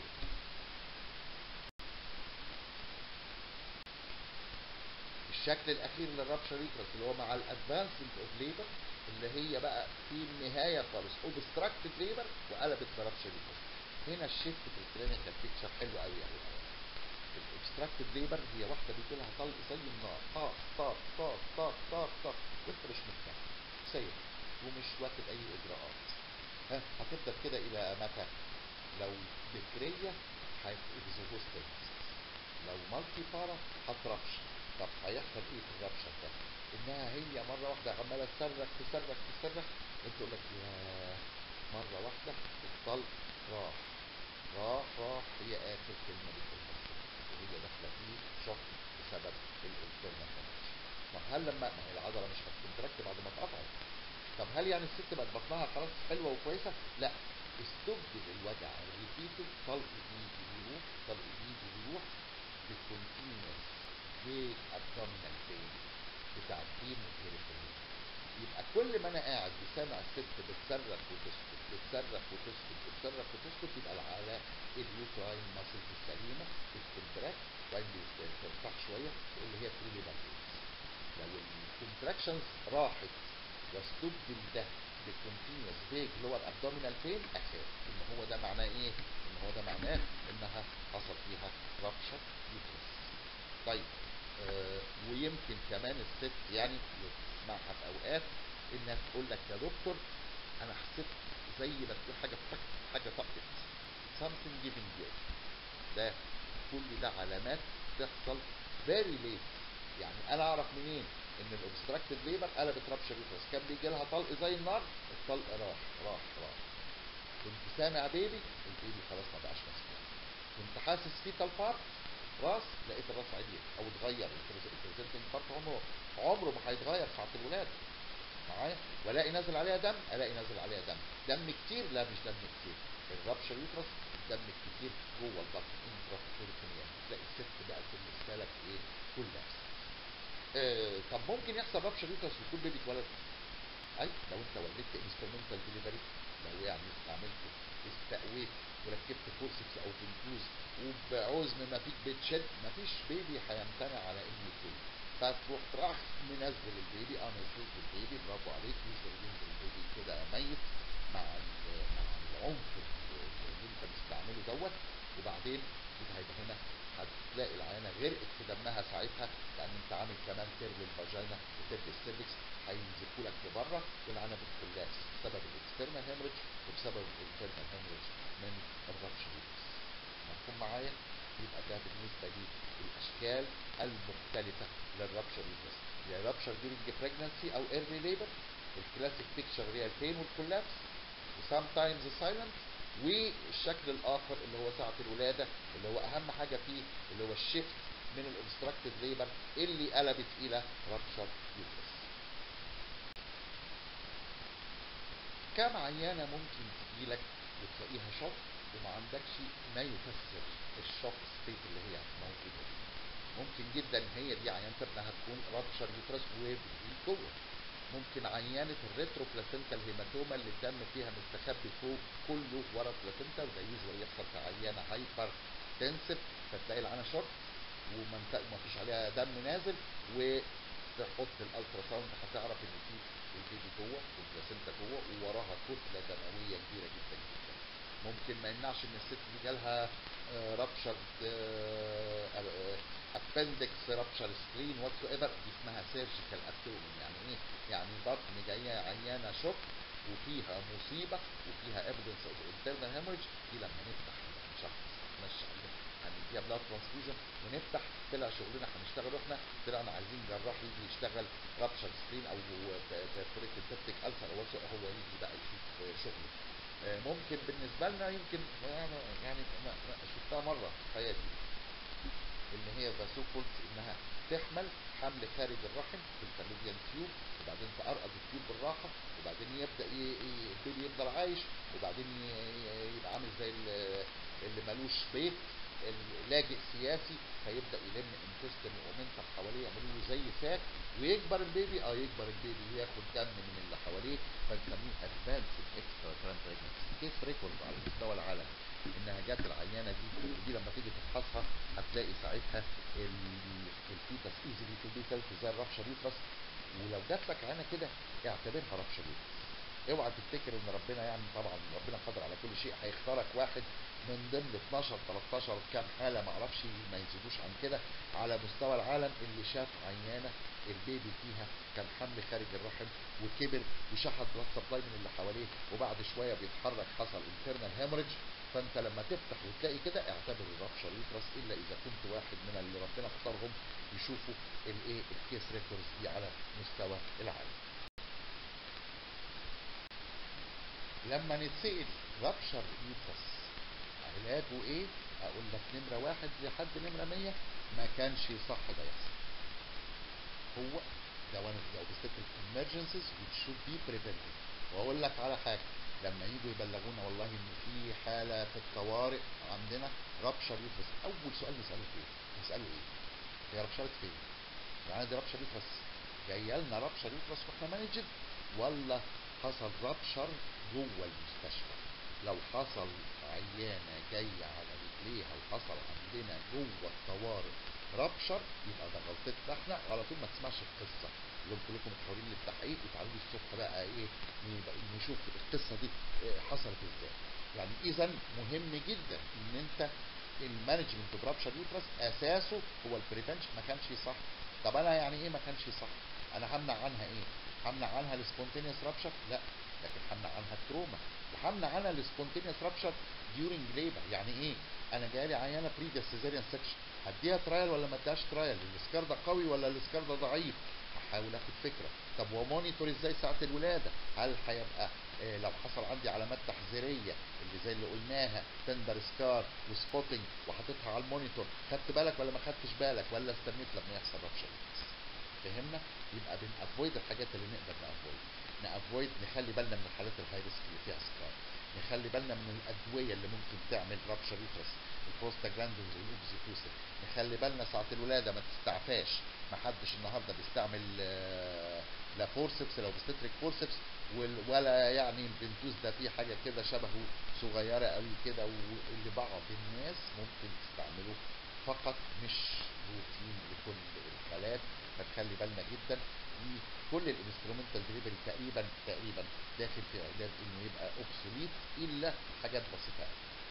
الشكل الاخير للرابشر يوترس اللي هو مع الادفانسمنت اوف ليبر اللي هي بقى في النهايه خالص اوبستراكتد ليبر وقلبت برابشر يوترس هنا الشيفت في الكلينيكال بيكتشر حلو قوي قوي قوي الاوبستراكتد ليبر هي واحده بيجي لها طلق زي النار طاق طاق طاق طاق طاق طاق وانت مش مرتاح سايب ومش واخد اي اجراءات ها هتفضل كده الى متى لو بكريه هيكزوستد لو مالتي بارا هتربش طب هيحصل ايه في الربشه ده انها هي مره واحده عماله تصرخ تصرخ تصرخ انت تقول لك يا مره واحده الطلق راح راح راح هي اخر كلمه بتقولها وهي داخله فيه شوك بسبب الانترنال طب هل لما ما هي العضله مش هتكونتراكت بعد ما اتقطعت طب هل يعني الست بقت بطنها خلاص حلوه وكويسه؟ لا استبدل الوجع الريبيتد طلق يجي يروح طلق يجي يروح بكونتينوس فيج ابدومينال بين بتاع الكيمو ثيرابي يبقى كل ما انا قاعد وسامع الست بتصرخ وتسكت بتصرخ وتسكت بتصرخ وتسكت يبقى على اليوتراين ماسلز السليمه بتكونتراكت وبعدين بترتاح شويه تقول لي هي تريلي لو الكونتراكشنز راحت واستبدل ده بالكونتينوس فيج لور ابدومينال بين اخاف ان هو ده معناه ايه؟ ان هو ده معناه انها حصل فيها رابشر يوترس. طيب آه ويمكن كمان الست يعني تسمعها في اوقات انها تقول لك يا دكتور انا حسيت زي ما تقول حاجه فك حاجه طقت something giving way ده كل ده علامات تحصل very late يعني انا اعرف منين ان الاوبستراكتيف ليبر قلبت رابشر يوترس كان بيجي لها طلق زي النار الطلق راح راح راح كنت سامع بيبي البيبي خلاص ما بقاش مسكون كنت حاسس فيتال بارت راس لقيت الراس عدل او اتغير البريزنتنج بارت عمره عمره ما هيتغير ساعه الولاده معايا والاقي نازل عليها دم الاقي نازل عليها دم دم كتير لا مش دم كتير الرابشر يوترس الدم الكتير جوه البطن انترا بيريتونيال تلاقي الست بقت بالنسبه لك ايه كل آه طب ممكن يحصل رابشر يوترس ويكون بيبي اتولد اي لو انت ولدت انسترومنتال ديليفري لو يعني استعملت استقويت وركبت فورسكس او فنتوز وبعزم ما فيك بتشد ما فيش بيبي هيمتنع على انه يتولد فتروح راح منزل البيبي اه نزلت البيبي برافو عليك ينزل ينزل البيبي كده ميت مع مع العنف اللي انت مستعمله دوت وبعدين كده هيبقى هنا هتلاقي العينه غرقت في دمها ساعتها لان انت عامل كمان تير للفاجينا وتير للسيرفكس هينزفوا لك لبره والعينه بتكلاس بسبب الاكسترنال هيمرج وبسبب الانترنال هيمرج من الرابشر مفهوم معايا؟ يبقى ده بالنسبه لي الاشكال المختلفه للرابشر يوترس يا رابشر ديورنج بريجنسي او ايرلي ليبر الكلاسيك بيكتشر اللي هي البين والكولابس وسام تايمز سايلنت والشكل الاخر اللي هو ساعه الولاده اللي هو اهم حاجه فيه اللي هو الشيفت من الاوبستراكتيف ليبر اللي قلبت الى رابشر يوترس كم عيانه ممكن تجي لك وتلاقيها شوك وما عندكش ما يفسر الشوك ستيت اللي هي موجوده دي ممكن جدا هي دي عيانه انها تكون رابشر يوترس وبتجيب جوه ممكن عيانة الريترو بلاسنتا الهيماتوما اللي الدم فيها مستخبي فوق كله ورا البلاسنتا وده يوجوال يحصل في عيانة هايبر تنسف فتلاقي العينة شورت وما فيش عليها دم نازل وتحط الالترا ساوند هتعرف ان في البيبي جوه والبلاسنتا جوه ووراها كتله دمويه كبيره جدا جدا ممكن ما يمنعش ان الست دي جالها رابشر ابندكس رابشر سكرين واتس ايفر دي اسمها سيرجيكال ابتومن يعني ايه؟ يعني بطن جايه عيانه شوك وفيها مصيبه وفيها ايفيدنس اوف انترنال هيموريج دي لما نفتح نشخص نمشي عليها هنديها بلاد ترانسفيوجن ونفتح طلع شغلنا هنشتغل احنا طلعنا عايزين جراح يجي يشتغل رابشر سكرين او بيرفوريتد سيبتيك السر او هو يجي بقى يشوف شغله ممكن بالنسبه لنا يمكن يعني شفتها مره في حياتي ان هي فاسوكولز انها تحمل حمل خارج الرحم في الفالوبيان تيوب وبعدين تقرقض التيوب بالراحه وبعدين يبدا البيبي يفضل عايش وبعدين يبقى عامل زي اللي ملوش بيت لاجئ سياسي فيبدا يلم انتستين واومنتم حواليه يعملوا له زي ساك ويكبر البيبي اه يكبر البيبي وياخد دم من اللي حواليه فنسميه ادفانس اكسترا تران بريجنسي كيس ريكورد على مستوى العالم انها جت العيانه دي ودي لما تيجي تفحصها هتلاقي ساعتها الفيتس ايزلي تو بي فيلت زي الرابشر يوترس ولو جات لك عيانه كده اعتبرها رابشر يوترس اوعى تفتكر ان ربنا يعني طبعا ربنا قادر على كل شيء هيختارك واحد من ضمن 12 13 كام حاله ما اعرفش ما يزيدوش عن كده على مستوى العالم اللي شاف عيانه البيبي فيها كان حمل خارج الرحم وكبر وشحط بلاد سبلاي من اللي حواليه وبعد شويه بيتحرك حصل انترنال هيموريدج فانت لما تفتح وتلاقي كده اعتبر الرابشر يوترس الا اذا كنت واحد من اللي ربنا اختارهم يشوفوا الايه الكيس ريكوردز دي على مستوى العالم. لما نتسال رابشر يوترس علاجه ايه؟ اقول لك نمره واحد لحد نمره 100 ما كانش صح ده يحصل. هو ده one of the obstetric emergencies which should be prevented. واقول لك على حاجه لما يجوا يبلغونا والله ان في حاله في الطوارئ عندنا رابشر يوترس اول سؤال نساله فين؟ نساله ايه؟ هي رابشرت فين؟ يعني دي رابشر يوترس جايه لنا رابشر يوترس واحنا مانجد ولا حصل رابشر جوه المستشفى لو حصل عيانه جايه على رجليها وحصل عندنا جوه الطوارئ رابشر يبقى ده غلطتنا احنا على طول ما تسمعش القصه لهم كلكم متحولين للتحقيق وتعالوا لي الصبح بقى ايه نبقى نشوف القصه دي إيه حصلت ازاي يعني اذا مهم جدا ان انت المانجمنت اوف رابشر يوترس اساسه هو البريفنشن ما كانش صح طب انا يعني ايه ما كانش صح انا همنع عنها ايه همنع عنها السبونتينيوس رابشر لا لكن همنع عنها التروما وهمنع عنها السبونتينيوس رابشر ديورنج ليبر يعني ايه انا جايلي عيانه بريفيس سيزيريان سكشن هديها ترايل ولا ما اديهاش ترايل السكار ده قوي ولا السكار ده ضعيف هحاول اخد فكره طب ومونيتور ازاي ساعه الولاده هل هيبقى إيه لو حصل عندي علامات تحذيريه اللي زي اللي قلناها تندر سكار وسبوتنج وحطيتها على المونيتور خدت بالك ولا ما خدتش بالك ولا استنيت لما يحصل رابشر فهمنا يبقى بنافويد الحاجات اللي نقدر نافويد نافويد نخلي بالنا من الحالات الهاي ريسك اللي فيها سكار نخلي بالنا من الادويه اللي ممكن تعمل رابشر يوترس البروستاجلاندينز والاوكسيتوسين نخلي بالنا ساعه الولاده ما تستعفاش ما حدش النهارده بيستعمل لا فورسبس لو بستتريك فورسبس ولا يعني بنتوز ده في حاجه كده شبهه صغيره قوي كده واللي بعض الناس ممكن تستعمله فقط مش روتين لكل الحالات فتخلي بالنا جدا وكل الانسترومنتال دليفري تقريبا تقريبا داخل في اعداد انه يبقى اوبسوليت الا حاجات بسيطه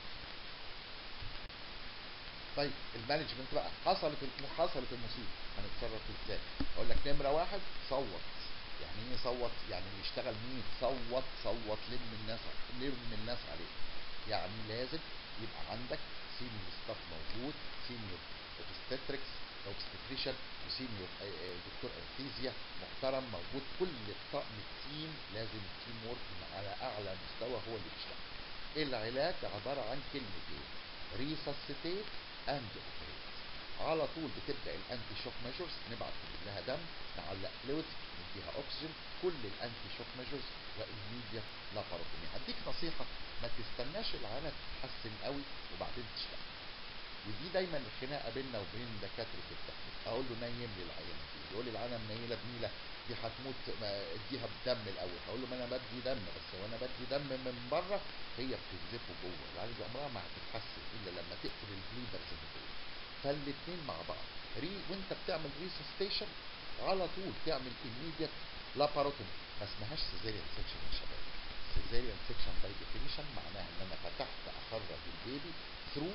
طيب المانجمنت بقى حصلت حصلت المصيبه هنتصرف ازاي؟ اقول لك نمره واحد صوت يعني ايه صوت؟ يعني اللي يشتغل مين؟ صوت صوت لم الناس لم الناس عليه يعني لازم يبقى عندك سينيور ستاف موجود سينيور اوبستريكس اوبستريشن وسينيور دكتور انستيزيا محترم موجود كل طقم التيم لازم التيم ورك على اعلى مستوى هو اللي بيشتغل العلاج عباره عن كلمتين ريسسيتيت اند اوبريت على طول بتبدا الانتي شوك ميجرز نبعت نجيب لها دم نعلق فلويد نديها اكسجين كل الانتي شوك ميجرز والميديا لاباروتومي هديك نصيحه ما تستناش العيانه تتحسن قوي وبعدين تشتغل ودي دايما الخناقه بيننا وبين دكاتره التحقيق اقول له نيم لي العيانه دي يقول لي العيانه منيله بنيله دي هتموت اديها بدم الاول اقول له ما انا بدي دم بس وانا بدي دم من بره هي بتنزفه جوه العيانه دي عمرها ما هتتحسن الا لما تقفل البليدرز اللي جوه فالاثنين مع بعض ري وانت بتعمل ريسستيشن على طول تعمل immediate لاباروتومي ما اسمهاش سيزيريان سيكشن يا شباب سيزيريان سيكشن باي ديفينيشن معناها ان انا فتحت اخرج البيبي ثرو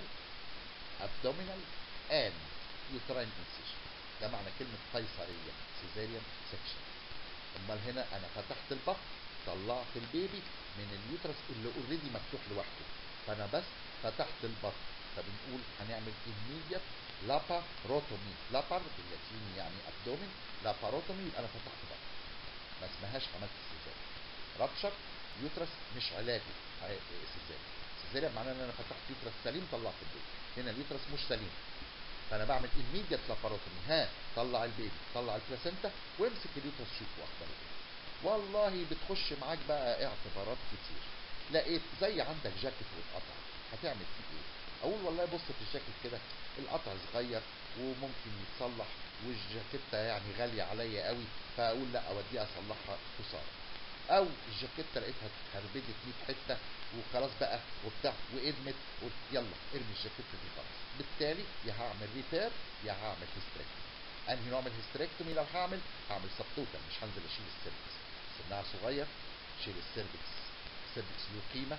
abdominal and uterine incision ده معنى كلمة قيصرية سيزيريان سيكشن امال هنا انا فتحت البطن طلعت البيبي من اليوترس اللي اوريدي مفتوح لوحده فانا بس فتحت البطن فبنقول هنعمل immediate لاباروتومي لابر باللاتيني يعني ابدومين لاباروتومي يبقى انا فتحت بطن ما اسمهاش عملت سيزيريان رابشر يوترس مش علاجه سيزيريان سيزيريان معناه ان انا فتحت يوترس سليم طلعت البيبي هنا اليوترس مش سليم فانا بعمل immediate لاباروتومي ها طلع البيبي طلع البلاسينتا وامسك اليوترس شوف اخباره ايه والله بتخش معاك بقى اعتبارات كتير لقيت زي عندك جاكيت واتقطع هتعمل فيه ايه اقول والله بص في الجاكيت كده القطع صغير وممكن يتصلح والجاكيته يعني غاليه عليا قوي فاقول لا اوديها اصلحها خساره او الجاكيته لقيتها اتخربجت 100 حته وخلاص بقى وبتاع وادمت قلت يلا ارمي الجاكيته دي خلاص بالتالي يا هعمل ريبير يا هعمل هيستريكتومي انهي نوع من الهيستريكتومي لو هعمل هعمل سبتوتال مش هنزل اشيل السيرفكس سنها صغير شيل السيرفكس السيرفكس له قيمه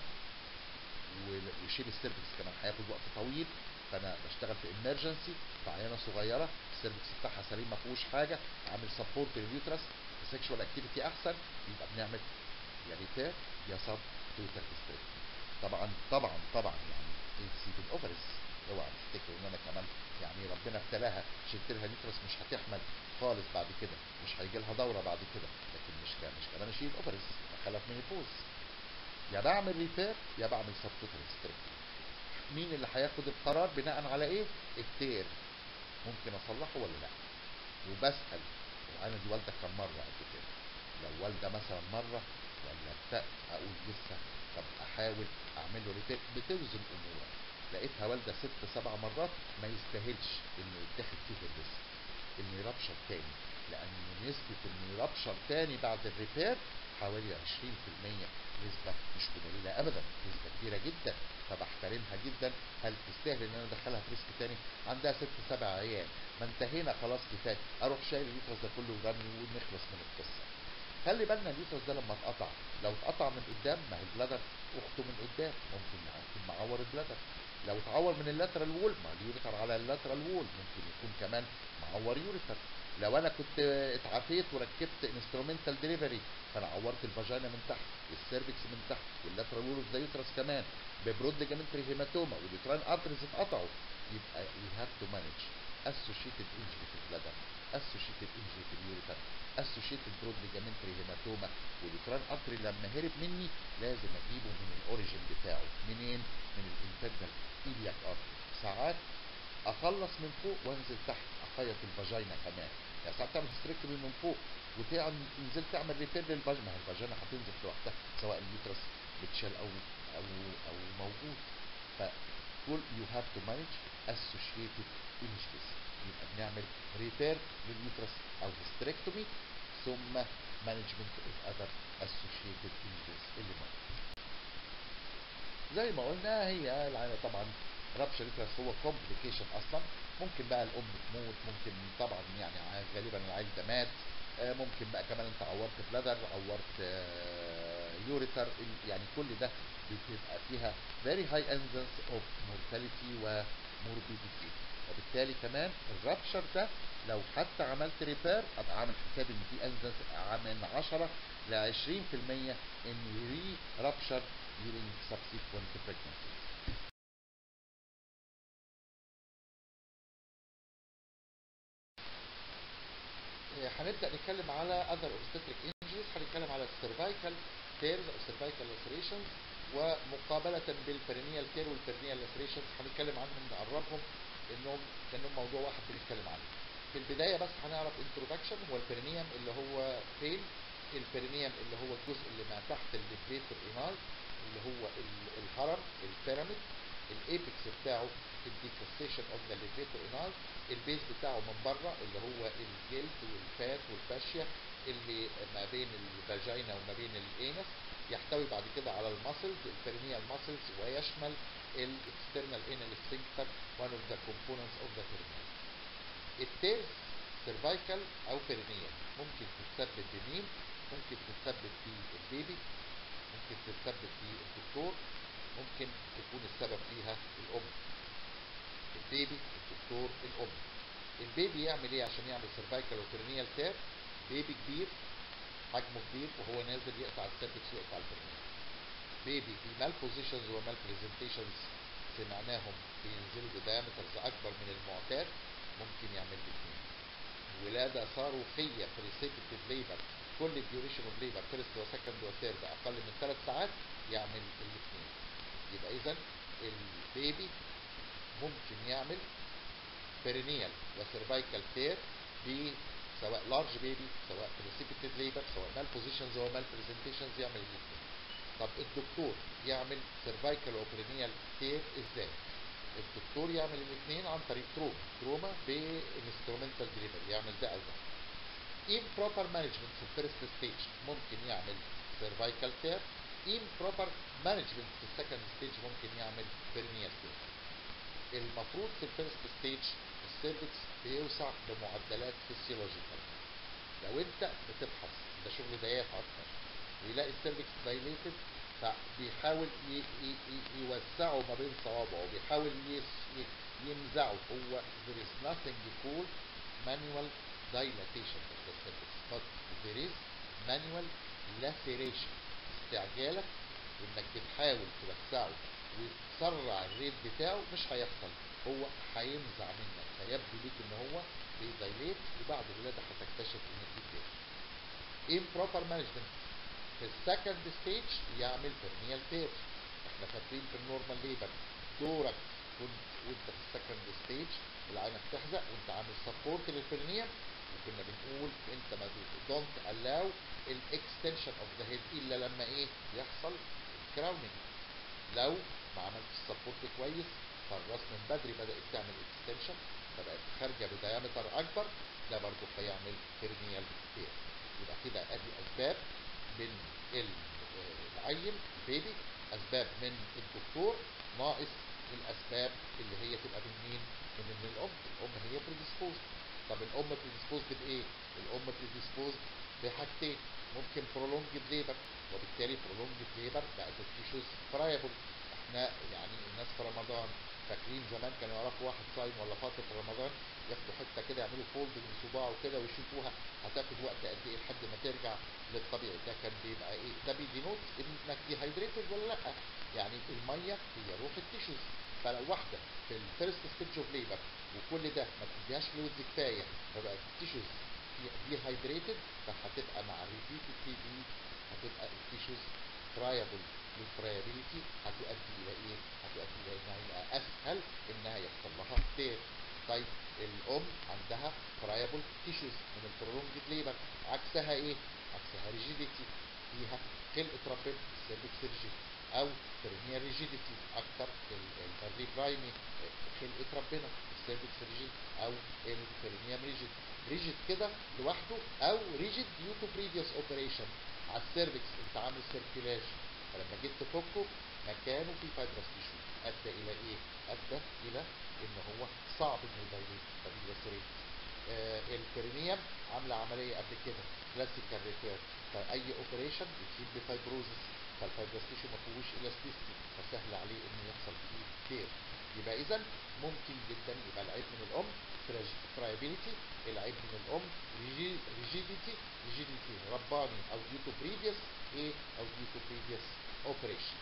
وشيل السيرفكس كمان هياخد وقت طويل فانا بشتغل في امرجنسي في عيانه صغيره السيرفكس بتاعها سليم ما فيهوش حاجه عامل سبورت لليوترس سيكشوال اكتيفيتي احسن يبقى بنعمل يا ريتير يا سب توتال هيستريكتومي طبعا طبعا طبعا يعني تسيب الاوفرز اوعى تفتكروا ان انا كمان يعني ربنا ابتلاها شلت لها اليوترس مش هتحمل خالص بعد كده مش هيجي لها دوره بعد كده لكن مش كمان مش كمان اشيل الاوفرز خلف مينيبوز يا بعمل ريبير يا بعمل سب توتال هيستريكتومي مين اللي هياخد القرار بناء على ايه؟ التير ممكن اصلحه ولا لا؟ وبسال العينه دي والده كم مره قبل كده؟ لو والده مثلا مره ولا بتاع اقول لسه طب احاول اعمل له ريبير بتوزن امورك لقيتها والده ست سبع مرات ما يستاهلش انه يتاخد فيه الريسك انه يربشر تاني لان نسبه انه يربشر تاني بعد الريبير حوالي 20% نسبة مش قليلة أبدا نسبة كبيرة جدا فبحترمها جدا هل تستاهل إن أنا أدخلها في ريسك تاني عندها ست سبع عيال ما انتهينا خلاص كفاية أروح شايل اليوترس ده كله ورمي ونخلص من القصة خلي بالنا اليوترس ده لما اتقطع لو اتقطع من قدام ما هي البلادر اخته من قدام ممكن يكون معور البلادر لو اتعور من اللاترال وول ما اليوريتر على اللاترال وول ممكن يكون كمان معور يوريتر لو انا كنت اتعافيت وركبت انسترومنتال ديليفري فانا عورت الفاجينا من تحت والسيرفكس من تحت واللاترال وول اوف ذا يوترس كمان ببرود ليجامنتري هيماتوما واليوتراين ارتريز اتقطعوا يبقى وي هاف تو مانج associated injury في البلادر associated injury في اليوريتر associated برود ليجامنتري هيماتوما واليوتراين ارتري لما هرب مني لازم اجيبه من الاوريجن بتاعه منين؟ من الانترنال ايلياك ارتري ساعات اخلص من فوق وانزل تحت اخيط الفاجينا كمان يعني ساعات تعمل هيستريكتومي من فوق وتنزل تعمل ريبير للفاجينا ما هي الفاجينا هتنزل لوحدها سواء اليوترس متشال او او او موجود فكل يو هاف تو مانج اسوشيتد انجريز يبقى بنعمل ريبير لليوترس او هيستريكتومي ثم مانجمنت اوف اذر اسوشيتد انجريز اللي موجود زي ما قلنا هي العينه طبعا رابشر يوترس هو كومبليكيشن اصلا ممكن بقى الام تموت ممكن طبعا يعني غالبا العيل ده مات ممكن بقى كمان انت عورت بلادر عورت يوريتر يعني كل ده بتبقى فيها very high incidence of mortality و morbidity وبالتالي كمان الرابشر ده لو حتى عملت ريبير ابقى عامل حساب ان في انزنس من 10 ل 20% ان ري رابشر during subsequent pregnancies. هنبدا نتكلم على other obstetric injuries هنتكلم على السيرفايكال tears او cervical lacerations ومقابله بالبرينيال تير والبرينيال lacerations هنتكلم عنهم نقربهم انهم كانهم موضوع واحد بنتكلم عنه. في البدايه بس هنعرف introduction هو البرينيوم اللي هو فين البرينيوم اللي هو الجزء اللي ما تحت الليفيتور ايناي اللي هو الهرم البيراميد الايبكس بتاعه الديكستيشن اوف ذا ليفيتور ايناي البيز بتاعه من بره اللي هو الجلد والفات والفاشيا اللي ما بين الفاجينا وما بين الانس يحتوي بعد كده على الماسلز البرينيال ماسلز ويشمل الاكسترنال انال سفنكتر one of the components of the perineum التيرز سيرفايكال او بيرينيال ممكن تتسبب بمين ممكن تتسبب في البيبي ممكن تتسبب في الدكتور ممكن تكون السبب فيها الام البيبي الدكتور الام البيبي يعمل ايه عشان يعمل سيرفايكال وبيرينيال تير بيبي كبير حجمه كبير وهو نازل يقطع السيرفكس ويقطع البيرينيال بيبي في مال بوزيشنز ومال برزنتيشنز سمعناهم بينزلوا بدايمترز اكبر من المعتاد ممكن يعمل الاثنين ولاده صاروخيه بريسيبتيف ليبر كل الديوريشن اوف ليبر فيرست وسكند وثيرد اقل من ثلاث ساعات يعمل الاثنين يبقى اذا البيبي ممكن يعمل بيرينيال وسيرفايكال تير ب سواء لارج بيبي سواء بريسيبتيف ليبر سواء مال بوزيشنز او مال برزنتيشنز يعمل الاثنين طب الدكتور يعمل سيرفايكال وبرينيال تير ازاي؟ الدكتور يعمل الاثنين عن طريق تروما تروما بانسترومنتال ديليفري يعمل ده او ده improper management في الفيرست ستيج ممكن يعمل cervical tear improper management في السكند ستيج ممكن يعمل hernial tear المفروض في الفيرست ستيج السيرفكس بيوسع بمعدلات فيسيولوجيكال لو انت بتبحث ده شغل ديات اكتر ويلاقي السيرفكس دايليتد فبيحاول يوسعه ما بين صوابعه بيحاول ينزعه هو there is nothing called manual dilatation of the cervix but there is manual laceration استعجالك وانك بتحاول توسعه وتسرع الريت بتاعه مش هيحصل هو هينزع منك فيبدو ليك ان هو بيدايليت وبعد الولاده هتكتشف ان في تير improper management في السكند ستيج يعمل بيرنيال تير احنا فاكرين في النورمال ليبر دورك كنت وانت في السكند ستيج العينه بتحزق وانت عامل سبورت للبرنيال وكنا بنقول انت ما دونت الاو الاكستنشن اوف ذا هيد الا لما ايه يحصل الكراوننج لو ما عملتش سبورت كويس فالراس من بدري بدات تعمل اكستنشن فبقت خارجه بديامتر اكبر ده برضه هيعمل بيرنيال تير يبقى كده ادي اسباب بين ال- آه، العيل البيبي اسباب من الدكتور ناقص الاسباب اللي هي تبقى من مين؟ من من الام، الام هي predisposed طب الام predisposed بايه؟ الام predisposed بحاجتين ممكن prolonged labor وبالتالي prolonged labor بقت التيشوز friable احنا يعني الناس في رمضان فاكرين زمان كانوا يعرفوا واحد صايم ولا فاطر في رمضان ياخدوا حته كده يعملوا فولد من صباعه كده ويشوفوها هتاخد وقت قد ايه لحد ما ترجع للطبيعي ده كان بيبقى ايه ده بيدينوت انك ديهايدريتد ولا لا يعني الميه هي روح التيشوز فلو واحده في الفيرست ستيج اوف ليبر وكل ده ما بتديهاش فلويدز كفايه فبقت التيشوز ديهايدريتد فهتبقى مع الريبيتد تي بي هتبقى التيشوز فرايبل والفرايبيليتي هتؤدي الى ايه؟ هتؤدي الى انها يبقى اسهل انها يحصل لها تير طيب الام عندها فرايبل تيشوز من البرولونجد ليبر عكسها ايه؟ عكسها ريجيديتي فيها خلقه ربنا السيرفكس ريجيد او برينيال ريجيديتي اكتر البرلي برايمي خلقه ربنا السيرفكس ريجيد او البرينيال ريجيد ريجيد كده لوحده او ريجيد ديو تو بريفيوس اوبريشن على السيرفكس انت عامل سيركيلاج فلما جيت تفكه مكانه في فايبرس تيشو ادى الى ايه؟ ادى الى ان هو صعب انه يدايليت فبيلاسريت آه البرينيوم عامله عمليه قبل كده كلاسيكال ريبير فاي اوبريشن بتصيب بفايبروزس فالفايبرس تيشو ما فيهوش الاستيستي فسهل عليه انه يحصل فيه تير يبقى اذا ممكن جدا يبقى العيب من الام فرايبيليتي العيب من الام ريجيديتي ريجيديتي رباني او ديو تو بريفيوس ايه او ديو تو بريفيوس اوبريشن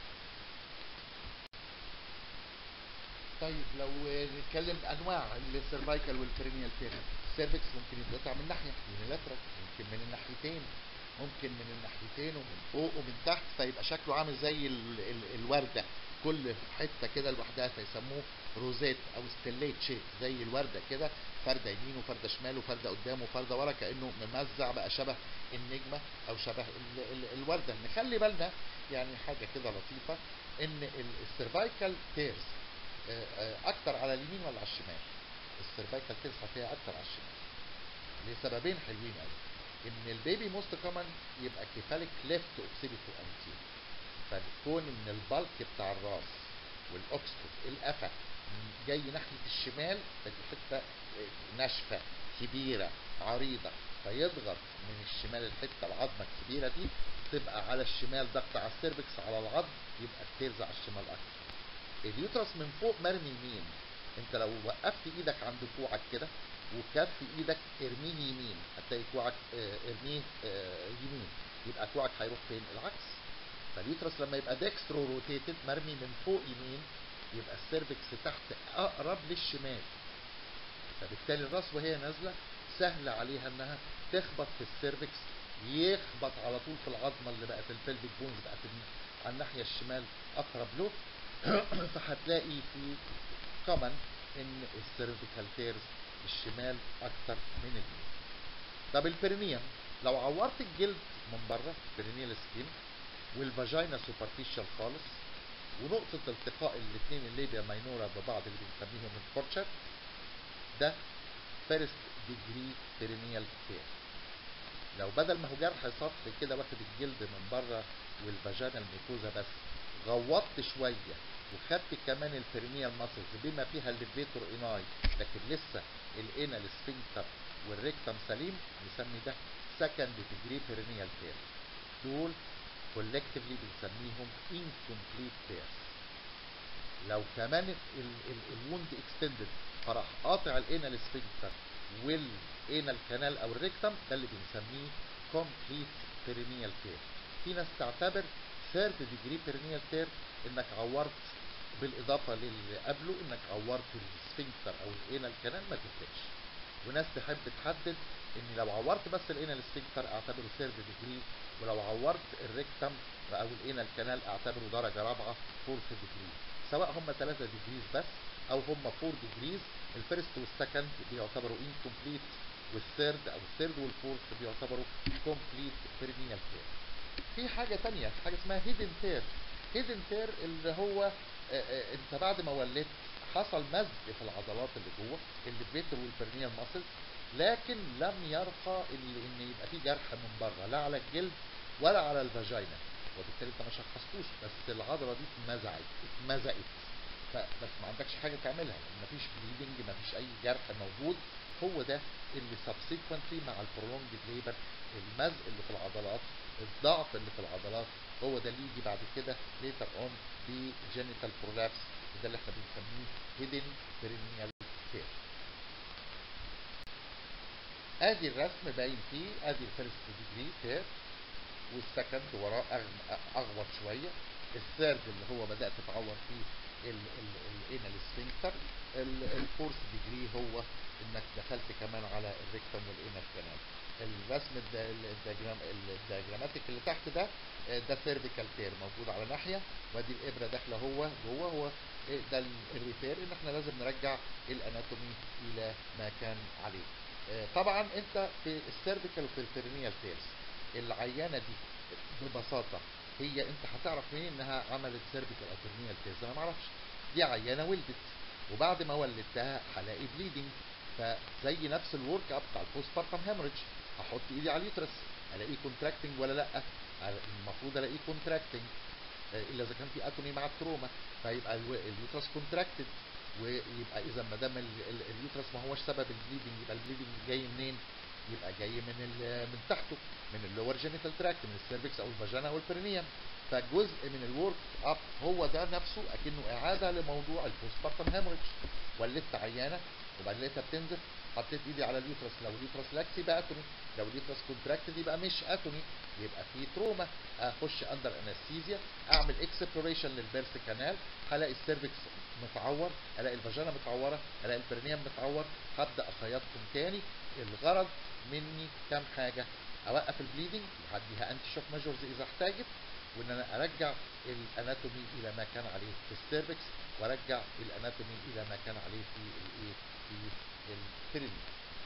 طيب لو نتكلم انواع السيرفايكال والبرينيال تيرن السيرفكس ممكن يتقطع من ناحيه يونيلاترال ممكن من الناحيتين ممكن من الناحيتين ومن فوق ومن تحت فيبقى شكله عامل زي ال ال الورده كل حته كده لوحدها فيسموه روزيت او ستيليت شيب زي الورده كده فرده يمين وفرده شمال وفرده قدام وفرده ورا كانه ممزع بقى شبه النجمه او شبه ال ال الورده نخلي بالنا يعني حاجه كده لطيفه ان السيرفايكال تيرز اكتر على اليمين ولا على الشمال السيرفايكال تيرز هتلاقيها اكتر على الشمال لسببين حلوين قوي ان البيبي موست كومن يبقى كيفاليك ليفت اوكسيبيتو انتير فكون ان البلك بتاع الراس والاوكسفورد القفا جاي ناحيه الشمال فدي حته ناشفه كبيره عريضه فيضغط من الشمال الحته العظمه الكبيره دي تبقى على الشمال ضغط على السيرفكس على العظم يبقى التيرز على الشمال اكتر اليوترس من فوق مرمي يمين انت لو وقفت ايدك عند كوعك كده وكف ايدك ارميه يمين هتلاقي كوعك اه ارميه اه يمين يبقى كوعك هيروح فين العكس فاليوترس لما يبقى ديكسترو روتيتد مرمي من فوق يمين يبقى السيرفكس تحت اقرب للشمال فبالتالي الراس وهي نازله سهل عليها انها تخبط في السيرفكس يخبط على طول في العظمه اللي بقت البلفيك بونز بقت على الناحيه الشمال اقرب له فهتلاقي في كومن ان السيرفيكال تيرز الشمال اكتر من اليمين طب البرينيوم لو عورت الجلد من بره برينيال سكين والفاجينا سوبرفيشال خالص ونقطة التقاء الاثنين الليبيا ماينورا ببعض اللي بنسميهم الفورتشر ده فيرست ديجري بيرينيال تير لو بدل ما هو جرح سطحي كده واخد الجلد من بره والفاجينا الميكوزا بس غوطت شويه وخدت كمان البرينيال ماسلز بما فيها الليفيتور اناي لكن لسه الانال سفنكتر والريكتم سليم نسمي ده سكند ديجري بيرينيال تير دول كولكتيفلي بنسميهم incomplete tears لو كمان الوند اكستندد فراح قاطع الانال سفنكتر والانال كانال او الريكتم ده اللي بنسميه complete perineal tear في ناس تعتبر ثيرد ديجري بيرنيال تير انك عورت بالاضافه للي قبله انك عورت السفنكتر او الانال كانال ما تفرقش وناس تحب تحدد ان لو عورت بس الانال سفنكتر اعتبره ثيرد ديجري ولو عورت الريكتم او الانال كانال اعتبره درجه رابعه فورث ديجري سواء هم 3 ديجريز بس او هم 4 ديجريز الفيرست والسكند بيعتبروا انكمبليت والثيرد او الثيرد والفورث بيعتبروا كومبليت بيرنيال تير في حاجة تانية حاجة اسمها هيدن تير هيدن تير اللي هو آآ آآ انت بعد ما ولدت حصل مزق في العضلات اللي جوه الليفيتر والبرنيال ماسلز لكن لم يرقى ان ان يبقى في جرح من بره لا على الجلد ولا على الفاجينا وبالتالي انت ما شخصتوش بس العضله دي اتمزعت اتمزقت فبس ما عندكش حاجه تعملها مفيش بليدنج مفيش اي جرح موجود هو ده اللي سبسيكونتلي مع البرولونج ليبر المزق اللي في العضلات الضعف اللي في العضلات هو ده اللي يجي بعد كده ليتر اون بجينيتال برولابس وده اللي احنا بنسميه هيدن بيرينيال تير ادي الرسم باين فيه ادي الفيرست ديجري تير والسكند وراه أغم- اغوط شويه الثيرد اللي هو بدات تتعور فيه الانال سفنكتر الفورث ديجري هو انك دخلت كمان على الريكتم والانال كانال الرسم الد- الدياجرام الدياجراماتيك اللي تحت ده آه، ده سيرفيكال تير موجود على ناحيه وادي الابره داخله هو جوه هو آه، ده ال- الريفير ان احنا لازم نرجع الاناتومي الى ما كان عليه آه، طبعا انت في السيرفيكال وفي البيرينيال تيرز العيانه دي ببساطه هي انت هتعرف منين انها عملت سيرفيكال او بيرينيال تيرز انا ما اعرفش دي عيانه ولدت وبعد ما ولدتها هلاقي بليدنج فزي نفس الورك اب بتاع البوست بارتم هيموريدج هحط ايدي على اليوترس الاقيه كونتراكتنج ولا لا المفروض الاقيه كونتراكتنج الا اذا كان في اتوني مع التروما فيبقى الو- اليوترس كونتراكتد ويبقى اذا ما دام ال- ال- اليوترس ما هوش سبب البليدنج يبقى البليدنج جاي منين؟ يبقى جاي من ال- من تحته من اللور جينيتال تراكت من السيرفكس او الفاجينا او البرينيوم فجزء من الورك اب هو ده نفسه اكنه اعاده لموضوع البوست بارتم هيموريدج ولدت عيانه وبعدين لقيتها بتنزف حطيت ايدي على اليوترس لو اليوترس لاكس يبقى اتوني لو اليوترس كونتراكتد يبقى مش اتوني يبقى في تروما اخش اندر انستيزيا اعمل اكسبلوريشن للبيرس كانال هلاقي السيرفكس متعور الاقي الفاجينا متعوره الاقي البرينيوم متعور هبدا اخيطهم تاني الغرض مني كام حاجه اوقف البليدنج وهديها انتي شوك ميجرز اذا احتاجت وان انا ارجع الاناتومي الى ما كان عليه في السيرفكس وارجع الاناتومي الى ما كان عليه في الايه في البرينيوم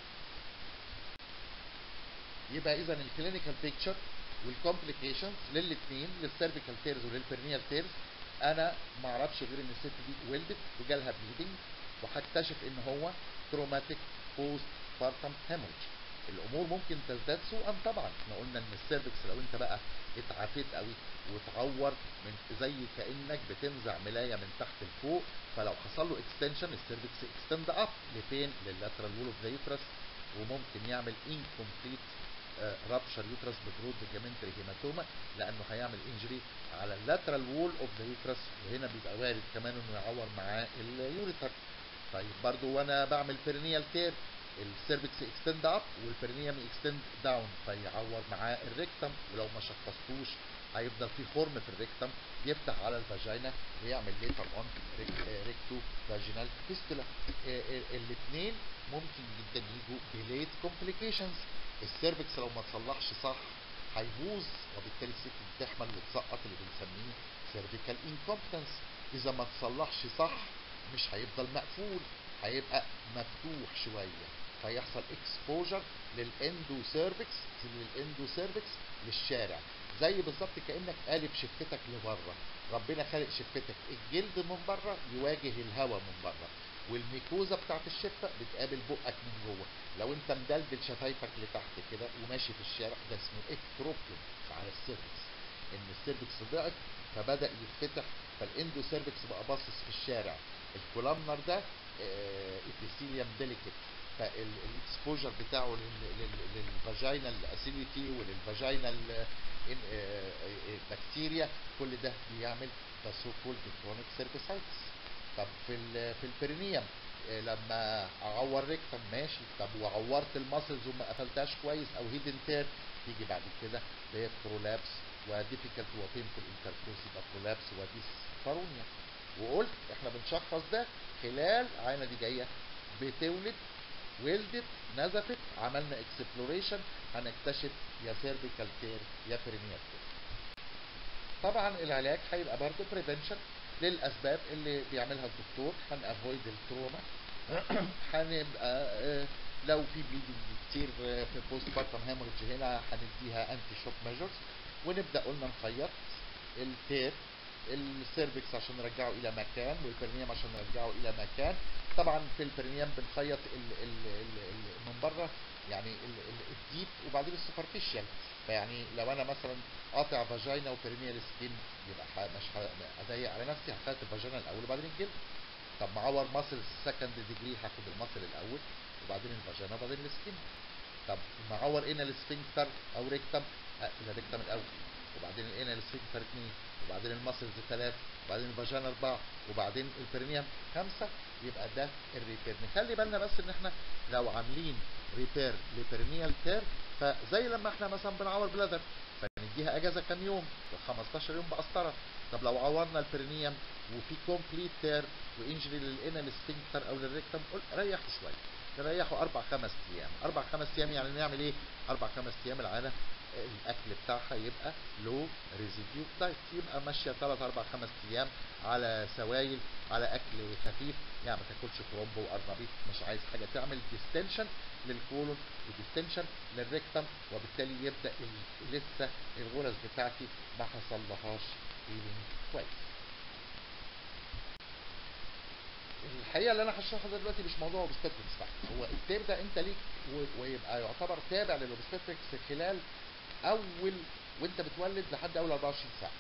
يبقى اذا الكلينيكال بيكتشر والكومبليكيشنز للاثنين للسيرفيكال تيرز وللبرنيال تيرز انا ما اعرفش غير ان الست دي ولدت وجالها بليدنج وهكتشف ان هو تروماتيك بوست بارتم هيموريدج الامور ممكن تزداد سوءا طبعا احنا قلنا ان السيرفكس لو انت بقى اتعافيت قوي وتعور من زي كانك بتنزع ملايه من تحت لفوق فلو حصل له اكستنشن السيرفكس اكستند اب لفين لللاترال وول اوف ذا يوترس وممكن يعمل انكمبليت رابشر يوترس ببرود ليجامنتري هيماتوما لانه هيعمل انجري على اللاترال وول اوف ذا يوترس وهنا بيبقى وارد كمان انه يعور معاه اليوريتر طيب برضو وانا بعمل بيرينيال تير السيرفكس اكستند اب والبرينيوم اكستند داون فيعور معاه الريكتم ولو ما شخصتوش هيفضل في خرم في الريكتم يفتح على الفاجينا ويعمل ليتر اون ريكتو فاجينال فيستولا الاثنين ممكن جدا يجوا ديليت كومبليكيشنز السيرفكس لو ما تصلحش صح هيبوظ وبالتالي الست بتحمل وتسقط اللي بنسميه سيرفيكال انكومبتنس اذا ما تصلحش صح مش هيفضل مقفول هيبقى مفتوح شويه فيحصل اكسبوجر للاندو سيرفكس للاندو سيرفكس للشارع زي بالظبط كانك قالب شفتك لبره ربنا خالق شفتك الجلد من بره يواجه الهواء من بره والميكوزا بتاعت الشفه بتقابل بقك من جوه لو انت مدلدل شفايفك لتحت كده وماشي في الشارع ده اسمه اكتروبيوم على السيرفكس ان السيرفكس ضعف فبدا يتفتح فالاندو سيرفكس بقى باصص في الشارع الكولامنر ده ابيثيليوم ديليكت فالاكسبوجر بتاعه للفاجينال اسيديتي وللفاجينال بكتيريا كل ده بيعمل ذا سو كولد كرونيك سيرفيسايتس طب في ال في البرينيوم لما اعور ريكتم ماشي طب وعورت الماسلز وما قفلتهاش كويس او هيدن تير تيجي بعد كده ديت برولابس وديفيكالت وبينفول انتركورس يبقى برولابس وديسبارونيا وقلت احنا بنشخص ده خلال العينه دي جايه بتولد ولدت نزفت عملنا اكسبلوريشن هنكتشف يا سيرفيكال تير يا برينيال تير طبعا العلاج هيبقى برضه بريفنشن للاسباب اللي بيعملها الدكتور هنافويد التروما هنبقى لو في بليدنج كتير في بوست بارتم هيموريدج هنا هنديها انتي شوك ميجرز ونبدا قلنا نخيط التير السيرفكس عشان نرجعه الى مكان والبرنيوم عشان نرجعه الى مكان طبعا في البرنيوم بنخيط ال ال ال ال من بره يعني ال- ال- الديب وبعدين السوبرفيشال فيعني لو انا مثلا قاطع فاجينا وبرينيال سكين يبقى ح- مش ه- اضيق على نفسي هخلي الفاجينا الاول وبعدين الجلد طب معور ماسل سكند ديجري هاخد الماسل الاول وبعدين الفاجينا وبعدين السكين طب معور انال سفنكتر او ريكتم اقفل الريكتم الاول وبعدين الانال سفنكتر اثنين وبعدين الماسلز ثلاثه وبعدين الفاجينا اربعه وبعدين البرينيوم خمسه يبقى ده الريبير نخلي بالنا بس ان احنا لو عاملين ريبير لبرينيال تير فزي لما احنا مثلا بنعور بلادر فنديها اجازه كام يوم 15 يوم بقسطره طب لو عورنا البرينيوم وفي كومبليت تير وانجري للانال سفنكتر او للريكتم قول ريحوا شويه نريحه اربع خمس ايام اربع خمس ايام يعني نعمل ايه اربع خمس ايام العاده الاكل بتاعها يبقى لو ريزيديو دايت يبقى ماشيه 3 4 5 ايام على سوائل على اكل خفيف يعني ما تاكلش كرومبو وارنبيط مش عايز حاجه تعمل ديستنشن للكولون وديستنشن للريكتم وبالتالي يبدا ال- لسه الغرز بتاعتي ما حصلهاش هيلينج كويس الحقيقه اللي انا هشرحها دلوقتي مش موضوع اوبستاتريكس بقى هو التيب ده انت ليك و- ويبقى يعتبر تابع للاوبستاتريكس خلال اول وانت بتولد لحد اول 24 ساعه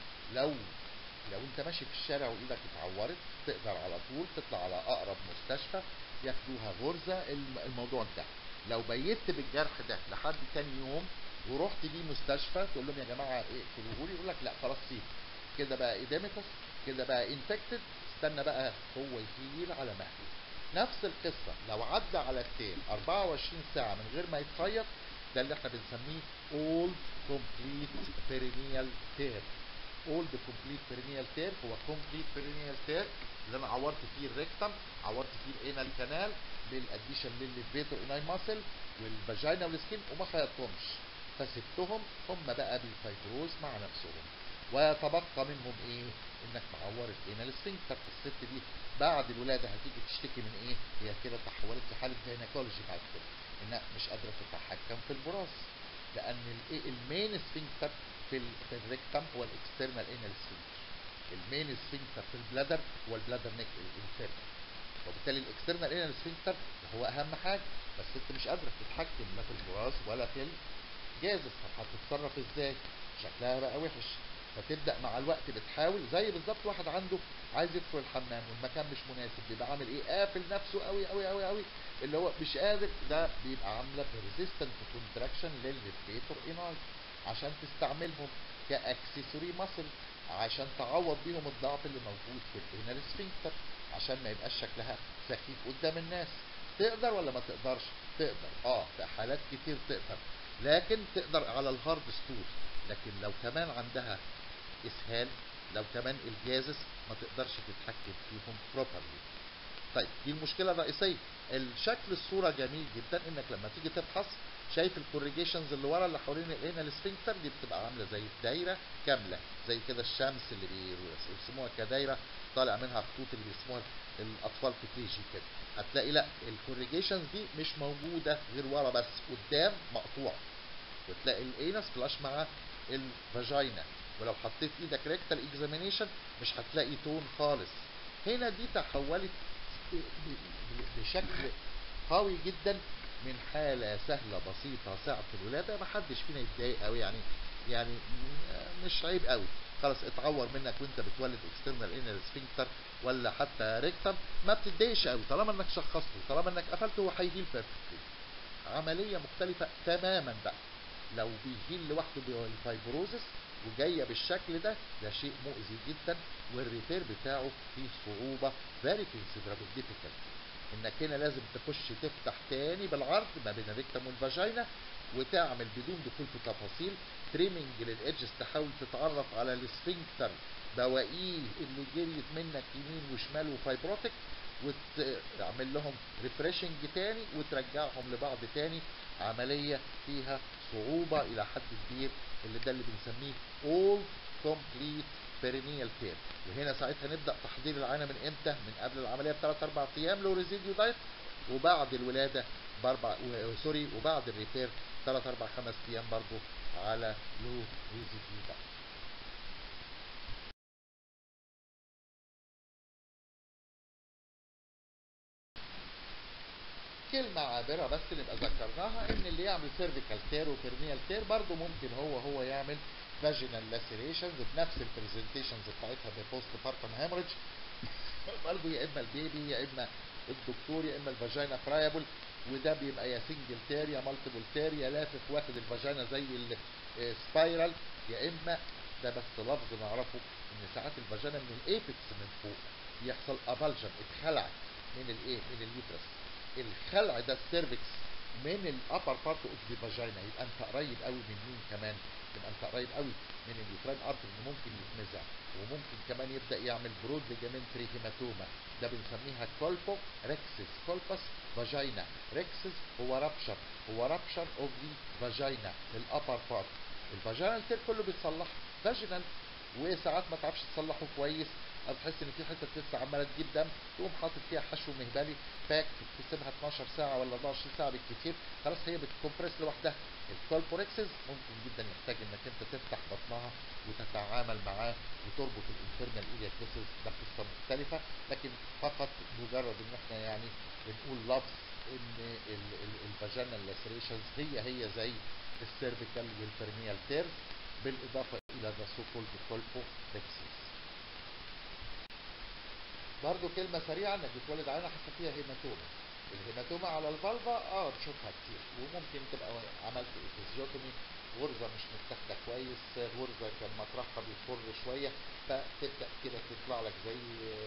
لو لو انت ماشي في الشارع وايدك اتعورت تقدر على طول تطلع على اقرب مستشفى ياخدوها غرزه الم- الموضوع انتهى لو بيت بالجرح ده لحد تاني يوم ورحت بيه مستشفى تقول لهم يا جماعه اقفلوه لي يقول لك لا خلاص سيب كده بقى ايديمتس كده بقى انفكتد استنى بقى هو يهيل على مهله نفس القصه لو عدى على التيل 24 ساعه من غير ما يتخيط ده اللي احنا بنسميه اولد كومبليت بيرينيال تير اولد كومبليت بيرينيال تير هو كومبليت بيرينيال تير اللي انا عورت فيه الريكتم عورت فيه الانال كانال بالاديشن للليفيتور اناي ماسل والفاجينا والسكين وما خيطتهمش فسبتهم هم بقى بالفايبروز مع نفسهم ويتبقى منهم ايه انك معور الانال سفنكتر الست دي بعد الولاده هتيجي تشتكي من ايه هي كده تحولت لحاله جينيكولوجي بعد كده انها مش قادره تتحكم في البراز لان الايه المين سفنكتر في ال- في الريكتم هو الاكسترنال انال سفنكتر المين سفنكتر في البلادر هو البلادر نيك الانترنال وبالتالي الاكسترنال انال سفنكتر هو اهم حاجه بس انت مش قادره تتحكم لا في البراز ولا في الجازس طب هتتصرف ازاي شكلها بقى وحش فتبدا مع الوقت بتحاول زي بالظبط واحد عنده عايز يدخل الحمام والمكان مش مناسب بيبقى عامل ايه قافل نفسه قوي قوي قوي قوي اللي هو مش قادر ده بيبقى عامله ريزيستنت كونتراكشن للريفليتور اناي عشان تستعملهم كاكسسوري ماسل عشان تعوض بيهم الضعف اللي موجود في الانال سفنكتر عشان ما يبقاش شكلها سخيف قدام الناس تقدر ولا ما تقدرش تقدر اه في حالات كتير تقدر لكن تقدر على الهارد ستور لكن لو كمان عندها اسهال لو كمان الجازس ما تقدرش تتحكم فيهم بروبرلي طيب دي المشكله الرئيسيه الشكل الصوره جميل جدا انك لما تيجي تفحص شايف الكوريجيشنز اللي ورا اللي حوالين الانال سفنكتر دي بتبقى عامله زي الدايره كامله زي كده الشمس اللي بيرسموها كدايره طالع منها خطوط اللي بيرسموها الاطفال في كي جي كده هتلاقي لا الكوريجيشنز دي مش موجوده غير ورا بس قدام مقطوع وتلاقي الانس فلاش مع الفاجينا ولو حطيت ايدك ريكتال اكزامينيشن مش هتلاقي تون خالص هنا دي تحولت ب- ب- بشكل قوي جدا من حالة سهلة بسيطة ساعة الولادة ما حدش فينا يتضايق قوي يعني يعني م- مش عيب قوي خلاص اتعور منك وانت بتولد اكسترنال انال سفنكتر ولا حتى ريكتم ما بتتضايقش قوي طالما انك شخصته طالما انك قفلته هو هيهيل بيرفكتلي عملية مختلفة تماما بقى لو بيهيل لوحده بالفايبروزس وجاية بالشكل ده ده شيء مؤذي جدا والريبير بتاعه فيه صعوبة very considerable difficult انك هنا لازم تخش تفتح تاني بالعرض ما بين الريكتم والفاجينا وتعمل بدون دخول في تفاصيل تريمنج للادجز تحاول تتعرف على السفنكتر بواقيه اللي جريت منك يمين وشمال وفايبروتك وتعمل لهم ريفريشنج تاني وترجعهم لبعض تاني عملية فيها صعوبة إلى حد كبير اللي ده اللي بنسميه all complete perineal tear وهنا ساعتها نبدأ تحضير العانة من امتى؟ من قبل العملية بثلاث أربع أيام لو ريزيديو دايت وبعد الولادة بأربع و- سوري وبعد الريبير ثلاث أربع خمس أيام برضو على لو ريزيديو دايت كلمة عابرة بس نبقى ذكرناها ان اللي يعمل سيرفيكال تير وبيرنيال تير برضه ممكن هو هو يعمل فاجينال لاسيريشنز بنفس البرزنتيشنز بتاعتها ببوست بارتم هامرج برضه يا اما البيبي يا اما الدكتور يا اما الفاجينا فرايبل وده بيبقى يا سنجل تير يا مالتيبل تير يا لافف واخد الفاجينا زي السبايرال يا اما ده بس لفظ نعرفه ان ساعات الفاجينا من الايبكس من فوق يحصل ابلجن اتخلع من الايه من اليوترس الخلع ده السيرفكس من الابر بارت اوف ذا فاجينا يبقى انت قريب قوي من مين كمان يبقى انت قريب قوي من اليوتراين ارتر اللي ممكن يتمزع وممكن كمان يبدا يعمل برود ليجامنتري هيماتوما ده بنسميها كولبو ريكسس كولبس فاجينا ريكسس هو رابشر هو رابشر اوف ذا فاجينا الابر بارت الفاجينال تير كله بيتصلح فاجينال وساعات ما تعرفش تصلحه كويس او تحس ان في حته لسه عماله تجيب دم تقوم حاطط فيها حشو مهبلي باك تسيبها 12 ساعه ولا 24 ساعه بالكتير خلاص هي بتكمبرس لوحدها الكولبوريكسز ممكن جدا يحتاج انك انت تفتح بطنها وتتعامل معاه وتربط الانترنال ايلياكتسز ده قصه مختلفه لكن فقط مجرد ان احنا يعني بنقول لفظ ان الفاجينال لاسريشنز هي هي زي السيرفيكال والفرنيال تيرز بالاضافه الى ذا سو كولد كولبوريكسز برضه كلمة سريعة انك بتولد عينة حتى فيها هيماتوما الهيماتوما على الفالفا اه نشوفها كتير وممكن تبقى عملت افيزيوتومي غرزة مش متاخدة كويس غرزة كان مطرحها بيخر شوية فتبدأ كده تطلع لك زي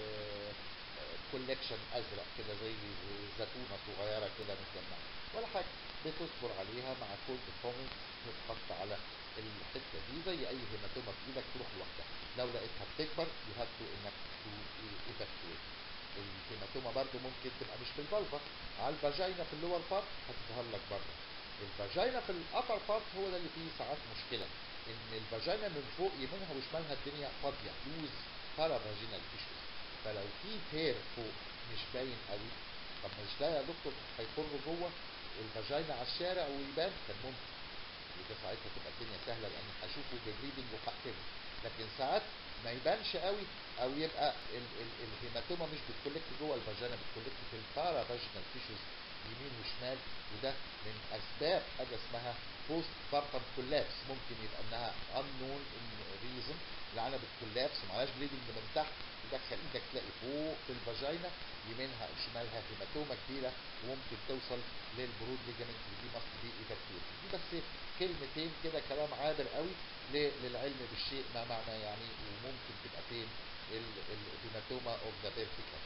كولكشن ازرق كده زي زيتونة صغيرة كده متجمعة ولا حاجة بتصبر عليها مع كولد فومنج تتحط على الحته دي زي اي هيماتوما في ايدك تروح لوحدها لو لقيتها بتكبر يو هاف تو انك تو ايفاكويت الهيماتوما برضو ممكن تبقى مش في الفالفا على الفاجينا في اللور بارت هتظهر لك بره الفاجينا في الابر بارت هو ده اللي فيه ساعات مشكله ان الفاجينا من فوق يمينها وشمالها الدنيا فاضيه لوز بارا فاجينال تيشوز فلو في تير فوق مش باين قوي طب مش ده يا دكتور هيخر جوه الفاجينا على الشارع ويبان كان ممكن وده ساعتها تبقى الدنيا سهله لان هشوفه ببليدنج وهقتله لكن ساعات ما يبانش قوي او يبقى ال ال الهيماتوما مش بتكولكت جوه الفاجينا بتكولكت في البارا فاجينال تيشوز يمين وشمال وده من اسباب حاجه اسمها بوست بارتم كولابس ممكن يبقى انها unknown ريزون العنب بتكولابس ومعهاش بليدنج من تحت تدخل ايدك تلاقي فوق في الفاجينا يمينها او شمالها هيماتوما كبيره وممكن توصل للبرود ليجامنت دي مصر دي ايفاكويت دي بس كلمتين كده كلام عابر قوي للعلم بالشيء ما معنى يعني وممكن تبقى فين الهيماتوما اوف ذا فيرتيكال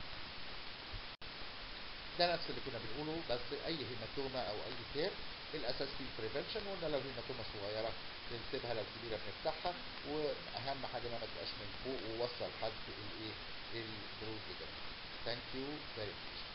ده نفس اللي كنا بنقوله بس اي هيماتوما او اي تير الاساس فيه البريفنشن وقلنا لو هيماتوما صغيره بنسيبها لو كبيره بنفتحها واهم حاجه انها ما تبقاش من فوق ووصل لحد الايه البرود ليجامنت ثانك يو فيري ماتش